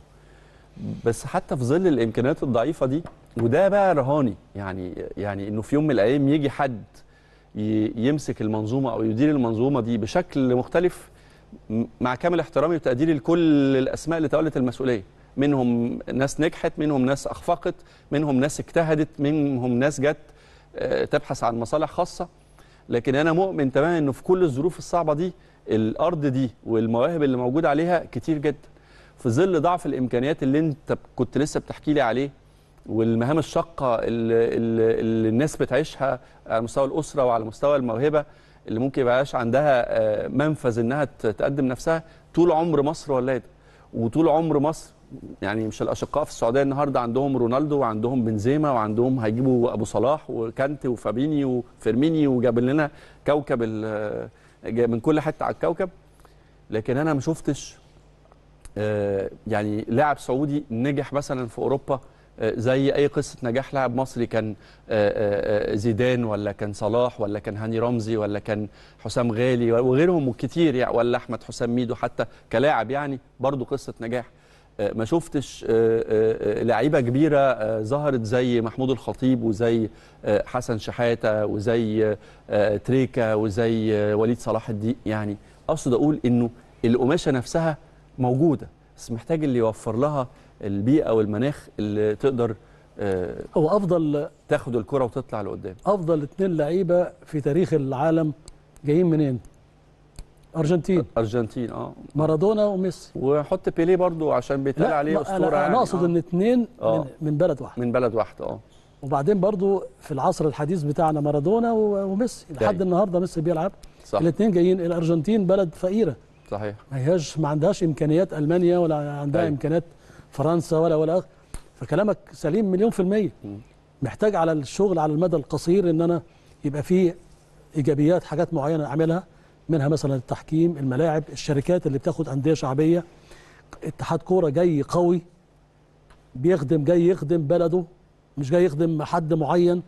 بس حتى في ظل الامكانيات الضعيفه دي وده بقى رهاني يعني يعني انه في يوم من الايام يجي حد ي- يمسك المنظومه او يدير المنظومه دي بشكل مختلف م- مع كامل احترامي وتقديري لكل الاسماء اللي تولت المسؤوليه منهم ناس نجحت منهم ناس اخفقت منهم ناس اجتهدت منهم ناس جت آه، تبحث عن مصالح خاصه لكن انا مؤمن تماما انه في كل الظروف الصعبه دي الارض دي والمواهب اللي موجوده عليها كتير جدا في ظل ضعف الامكانيات اللي انت كنت لسه بتحكي لي عليه والمهام الشاقه اللي, اللي, اللي الناس بتعيشها على مستوى الاسره وعلى مستوى الموهبه اللي ممكن يبقاش عندها آه، منفذ انها ت- تقدم نفسها طول عمر مصر ولاده وطول عمر مصر يعني مش الاشقاء في السعوديه النهارده عندهم رونالدو وعندهم بنزيما وعندهم هيجيبوا ابو صلاح وكانتي وفابيني وفيرميني وجاب لنا كوكب ال- جا- من كل حته على الكوكب لكن انا ما شفتش آه، يعني لاعب سعودي نجح مثلا في اوروبا آه، زي اي قصه نجاح لاعب مصري كان آه، آه، زيدان ولا كان صلاح ولا كان هاني رمزي ولا كان حسام غالي وغيرهم كتير يعني ولا احمد حسام ميدو حتى كلاعب يعني برضو قصه نجاح آه، ما شفتش آه، آه، آه، لعيبه كبيره آه، ظهرت زي محمود الخطيب وزي آه، حسن شحاته وزي آه، تريكا وزي آه، وليد صلاح الدين يعني اقصد اقول انه القماشه نفسها موجوده بس محتاج اللي يوفر لها البيئه والمناخ اللي تقدر آه، هو افضل تاخد الكره وتطلع لقدام افضل اثنين لعيبه في تاريخ العالم جايين منين؟ ارجنتين ارجنتين اه مارادونا وميسي وحط بيليه برضو عشان بيتقال عليه ما- اسطوره انا يعني انا اقصد آه. ان اثنين آه. من, من بلد واحد من بلد واحده اه وبعدين برضو في العصر الحديث بتاعنا مارادونا و- وميسي لحد أيوة. النهارده ميسي بيلعب صح الاثنين جايين الارجنتين بلد فقيره صحيح ما هياش ما عندهاش امكانيات المانيا ولا عندها أيوة. امكانيات فرنسا ولا ولا آخر. فكلامك سليم مليون في الميه مم. محتاج على الشغل على المدى القصير ان انا يبقى فيه ايجابيات حاجات معينه اعملها منها مثلا التحكيم الملاعب الشركات اللي بتاخد انديه شعبيه اتحاد كوره جاي قوي بيخدم جاي يخدم بلده مش جاي يخدم حد معين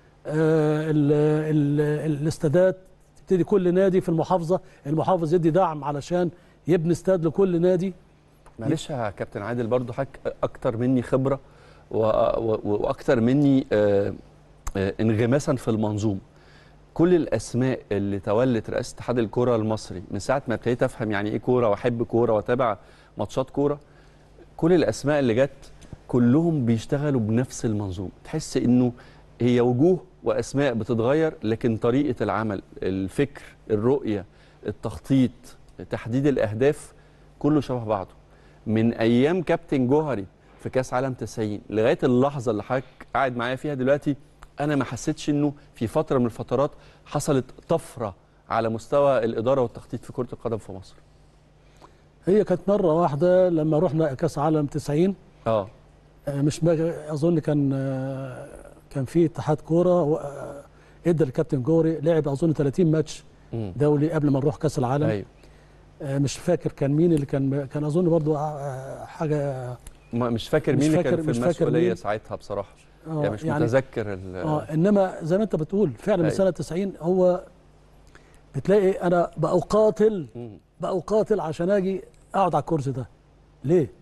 آه ال ال الاستادات تبتدي كل نادي في المحافظه المحافظ يدي دعم علشان يبني استاد لكل نادي معلش يا كابتن عادل برضو حك اكتر مني خبره و... و... واكتر مني آه، آه، انغماسا في المنظومه كل الاسماء اللي تولت رئاسه اتحاد الكره المصري من ساعه ما ابتديت افهم يعني ايه كوره واحب كوره واتابع ماتشات كوره كل الاسماء اللي جت كلهم بيشتغلوا بنفس المنظومه تحس انه هي وجوه واسماء بتتغير لكن طريقه العمل الفكر الرؤيه التخطيط تحديد الاهداف كله شبه بعضه من ايام كابتن جوهري في كاس عالم 90 لغايه اللحظه اللي حضرتك قاعد معايا فيها دلوقتي انا ما حسيتش انه في فتره من الفترات حصلت طفره على مستوى الاداره والتخطيط في كره القدم في مصر هي كانت مره واحده لما رحنا كاس عالم 90 اه آه، مش ما- اظن كان آه، كان في اتحاد كوره و- آه، ادى الكابتن جوري لعب اظن 30 ماتش مم. دولي قبل ما نروح كاس العالم ايوه آه، مش فاكر كان مين اللي كان كان اظن برضو آه، حاجه ما- مش فاكر مش مين اللي فاكر- كان في مش فاكر المسؤوليه مين. ساعتها بصراحه آه، يعني مش متذكر ال- اه انما زي ما انت بتقول فعلا من أيوة. سنه 90 هو بتلاقي انا بقاتل مم. بقاتل عشان اجي اقعد على الكرسي ده ليه؟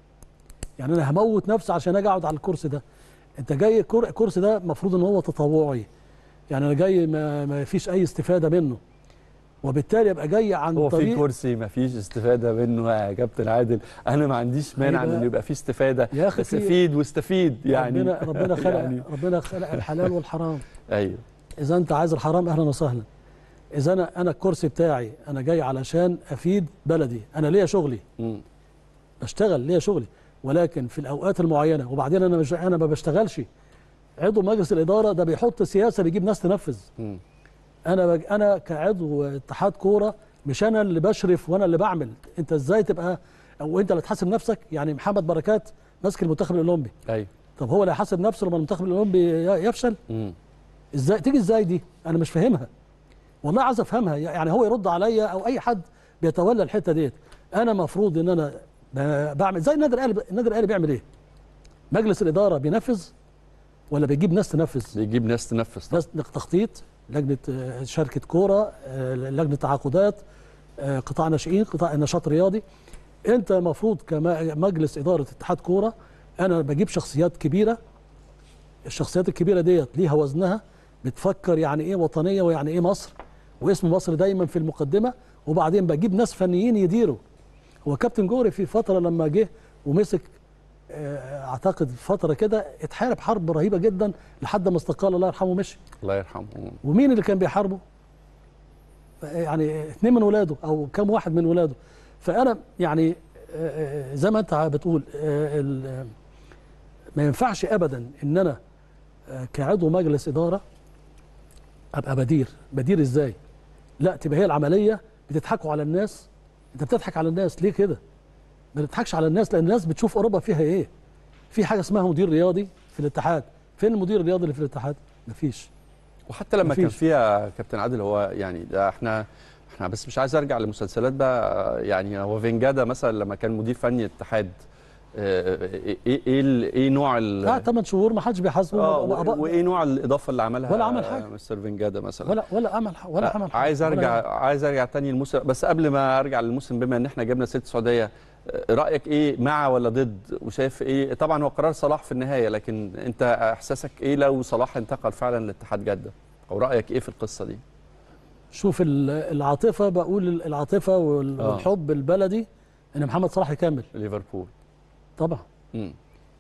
يعني انا هموت نفسي عشان اجي اقعد على الكرسي ده انت جاي الكر- الكرسي ده المفروض ان هو تطوعي يعني انا جاي ما, ما فيش اي استفاده منه وبالتالي ابقى جاي عن هو في طريق كرسي ما فيش استفاده منه يا كابتن عادل انا ما عنديش مانع هيبقى- ان يبقى في استفاده يا أخي بس في- فيد واستفيد يعني ربنا ربنا خلق يعني ربنا خلق الحلال والحرام ايوه اذا انت عايز الحرام اهلا وسهلا اذا انا انا الكرسي بتاعي انا جاي علشان افيد بلدي انا ليا شغلي مم. بشتغل ليا شغلي ولكن في الاوقات المعينه وبعدين انا مش انا ما بشتغلش عضو مجلس الاداره ده بيحط سياسه بيجيب ناس تنفذ مم. انا بج... انا كعضو اتحاد كوره مش انا اللي بشرف وانا اللي بعمل انت ازاي تبقى او انت اللي تحاسب نفسك يعني محمد بركات ماسك المنتخب الاولمبي ايوه طب هو اللي هيحاسب نفسه لما المنتخب الاولمبي ي- يفشل مم. ازاي تيجي ازاي دي انا مش فاهمها والله عايز افهمها يعني هو يرد عليا او اي حد بيتولى الحته ديت انا مفروض ان انا ب- بعمل زي النادي الاهلي النادي الاهلي بيعمل ايه مجلس الاداره بينفذ ولا بيجيب ناس تنفذ بيجيب ناس تنفذ طبعا. ناس تخطيط لجنه آه، شركه كوره آه، لجنه تعاقدات آه، قطاع ناشئين قطاع نشاط رياضي انت المفروض كمجلس اداره اتحاد كوره انا بجيب شخصيات كبيره الشخصيات الكبيره ديت ليها وزنها بتفكر يعني ايه وطنيه ويعني ايه مصر واسم مصر دايما في المقدمه وبعدين بجيب ناس فنيين يديروا هو كابتن جوري في فتره لما جه ومسك آه، اعتقد فتره كده اتحارب حرب رهيبه جدا لحد ما استقال الله يرحمه ومشي الله يرحمه مم. ومين اللي كان بيحاربه؟ يعني اثنين من ولاده او كم واحد من ولاده فانا يعني آه، آه، زي ما انت بتقول آه، ال- ما ينفعش ابدا ان انا آه، كعضو مجلس اداره ابقى بدير بدير ازاي لا تبقى هي العمليه بتضحكوا على الناس انت بتضحك على الناس ليه كده ما تضحكش على الناس لان الناس بتشوف اوروبا فيها ايه في حاجه اسمها مدير رياضي في الاتحاد فين المدير الرياضي اللي في الاتحاد مفيش وحتى لما كان مفيش. فيها كابتن عادل هو يعني ده احنا احنا بس مش عايز ارجع لمسلسلات بقى يعني هو فينجادا مثلا لما كان مدير فني الاتحاد آه، ايه ايه ال- ايه نوع ال لا 8 شهور ما حدش بيحاسبه اه وأبا- و- وايه نوع الاضافه اللي عملها ولا عمل حاجة. مستر فينجادا مثلا ولا ولا عمل ح- ولا عمل حاجة. عايز ولا ارجع عمل. عايز ارجع تاني الموسم بس قبل ما ارجع للموسم بما ان احنا جبنا سيره السعوديه آه، رايك ايه مع ولا ضد وشايف ايه طبعا هو قرار صلاح في النهايه لكن انت احساسك ايه لو صلاح انتقل فعلا لاتحاد جده او رايك ايه في القصه دي شوف ال- العاطفه بقول العاطفه وال- آه. والحب البلدي ان محمد صلاح يكمل ليفربول طبعا امم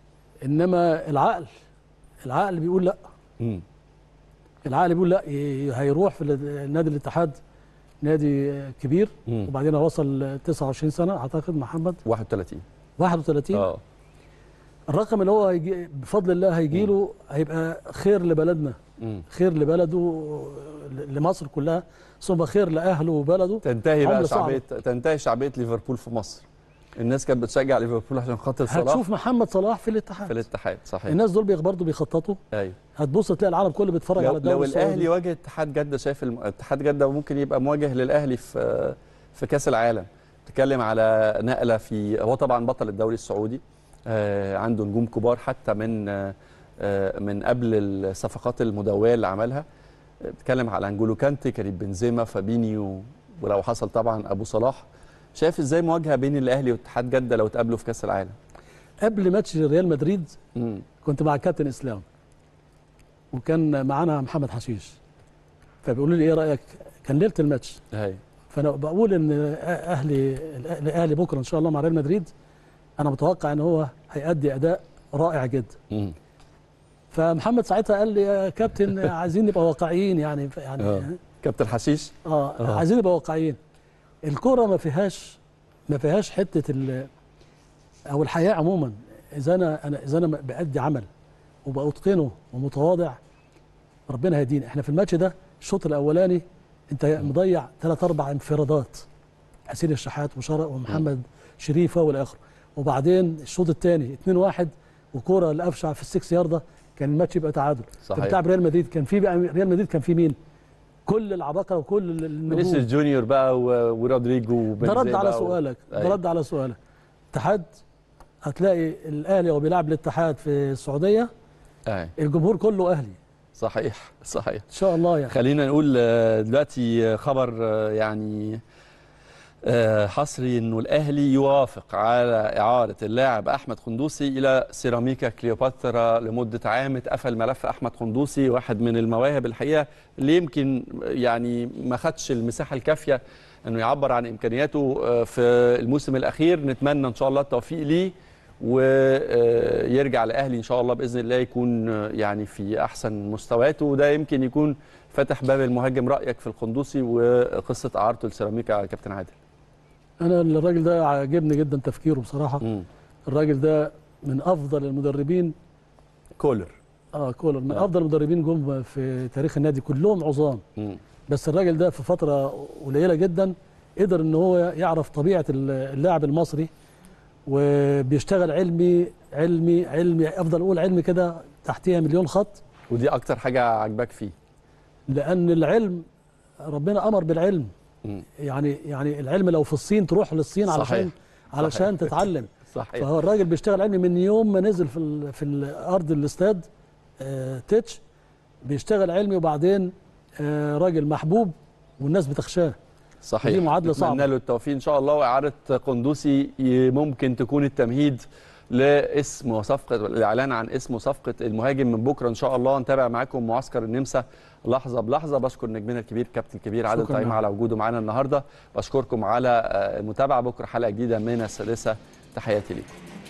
انما العقل العقل بيقول لا امم العقل بيقول لا ي- هيروح في ال- نادي الاتحاد نادي كبير مم. وبعدين وصل 29 سنه اعتقد محمد 31 31 اه الرقم اللي هو هيجي بفضل الله هيجي له هيبقى خير لبلدنا امم خير لبلده لمصر كلها ثم خير لاهله وبلده تنتهي بقى عملة صعبة. شعبيه تنتهي شعبيه ليفربول في مصر الناس كانت بتشجع ليفربول عشان خاطر صلاح هتشوف محمد صلاح في الاتحاد في الاتحاد صحيح الناس دول بيخ- برضه بيخططوا ايوه هتبص تلاقي العالم كله بيتفرج على لو, الدوري لو السعودي. الاهلي واجه اتحاد جده شايف الم... اتحاد جده ممكن يبقى مواجه للاهلي في في كاس العالم تتكلم على نقله في هو طبعا بطل الدوري السعودي آه عنده نجوم كبار حتى من آه آه، من قبل الصفقات المدويه اللي عملها آه، بتتكلم على انجولو كانتي كريم بنزيما فابينيو ولو حصل طبعا ابو صلاح شايف ازاي مواجهه بين الاهلي واتحاد جده لو اتقابلوا في كاس العالم قبل ماتش ريال مدريد امم كنت مع الكابتن اسلام وكان معانا محمد حشيش فبيقولوا لي ايه رايك كان ليله الماتش هاي فانا بقول ان اهلي الاهلي بكره ان شاء الله مع ريال مدريد انا متوقع ان هو هيأدي اداء رائع جدا امم فمحمد ساعتها قال لي يا كابتن عايزين نبقى واقعيين يعني يعني آه. كابتن حشيش اه آه. عايزين نبقى واقعيين الكرة ما فيهاش ما فيهاش حتة ال او الحياه عموما اذا انا انا اذا انا بادي عمل وباتقنه ومتواضع ربنا هيديني احنا في الماتش ده الشوط الاولاني انت مضيع ثلاث اربع انفرادات حسين الشحات وشرق ومحمد شريفه والاخر وبعدين الشوط الثاني 2 1 وكوره لافشع في السكس يارده كان الماتش يبقى تعادل صحيح. انت بتلعب ريال مدريد كان في بقى ريال مدريد كان في مين؟ كل العباقره وكل فينيسيوس النجوم جونيور بقى و- ورودريجو ده وبنزيما رد على و- سؤالك ده أيوة. رد على سؤالك اتحاد هتلاقي الاهلي وهو بيلعب الاتحاد في السعوديه أي. الجمهور كله اهلي صحيح صحيح ان شاء الله يعني خلينا نقول آه، دلوقتي آه، خبر آه، يعني آه، حصري انه الاهلي يوافق على اعاره اللاعب احمد قندوسي الى سيراميكا كليوباترا لمده عام اتقفل ملف احمد قندوسي واحد من المواهب الحقيقه اللي يمكن يعني ما خدش المساحه الكافيه انه يعبر عن امكانياته آه، في الموسم الاخير نتمنى ان شاء الله التوفيق ليه ويرجع الاهلي ان شاء الله باذن الله يكون آه، يعني في احسن مستوياته وده يمكن يكون فتح باب المهاجم رايك في القندوسي وقصه اعارته لسيراميكا يا كابتن عادل انا الراجل ده عاجبني جدا تفكيره بصراحه مم. الراجل ده من افضل المدربين كولر اه كولر من آه. افضل المدربين جم في تاريخ النادي كلهم عظام مم. بس الراجل ده في فتره قليله جدا قدر ان هو يعرف طبيعه اللاعب المصري وبيشتغل علمي علمي علمي افضل اقول علمي كده تحتيها مليون خط ودي اكتر حاجه عجباك فيه لان العلم ربنا امر بالعلم مم. يعني يعني العلم لو في الصين تروح للصين صحيح. علشان علشان صحيح. تتعلم صحيح فهو الراجل بيشتغل علمي من يوم ما نزل في ال في الارض الاستاد آه تتش بيشتغل علمي وبعدين آه راجل محبوب والناس بتخشاه صحيح دي معادلة صعبة. نتمنى له التوفيق ان شاء الله واعاره قندوسي ي- ممكن تكون التمهيد لاسم وصفقه الاعلان عن اسم وصفقه المهاجم من بكره ان شاء الله نتابع معاكم معسكر النمسا لحظه بلحظه بشكر نجمنا الكبير كابتن الكبير عادل شكراً طعيم معك. على وجوده معانا النهارده بشكركم على آه، المتابعه بكره حلقه جديده من السادسه تحياتي ليكم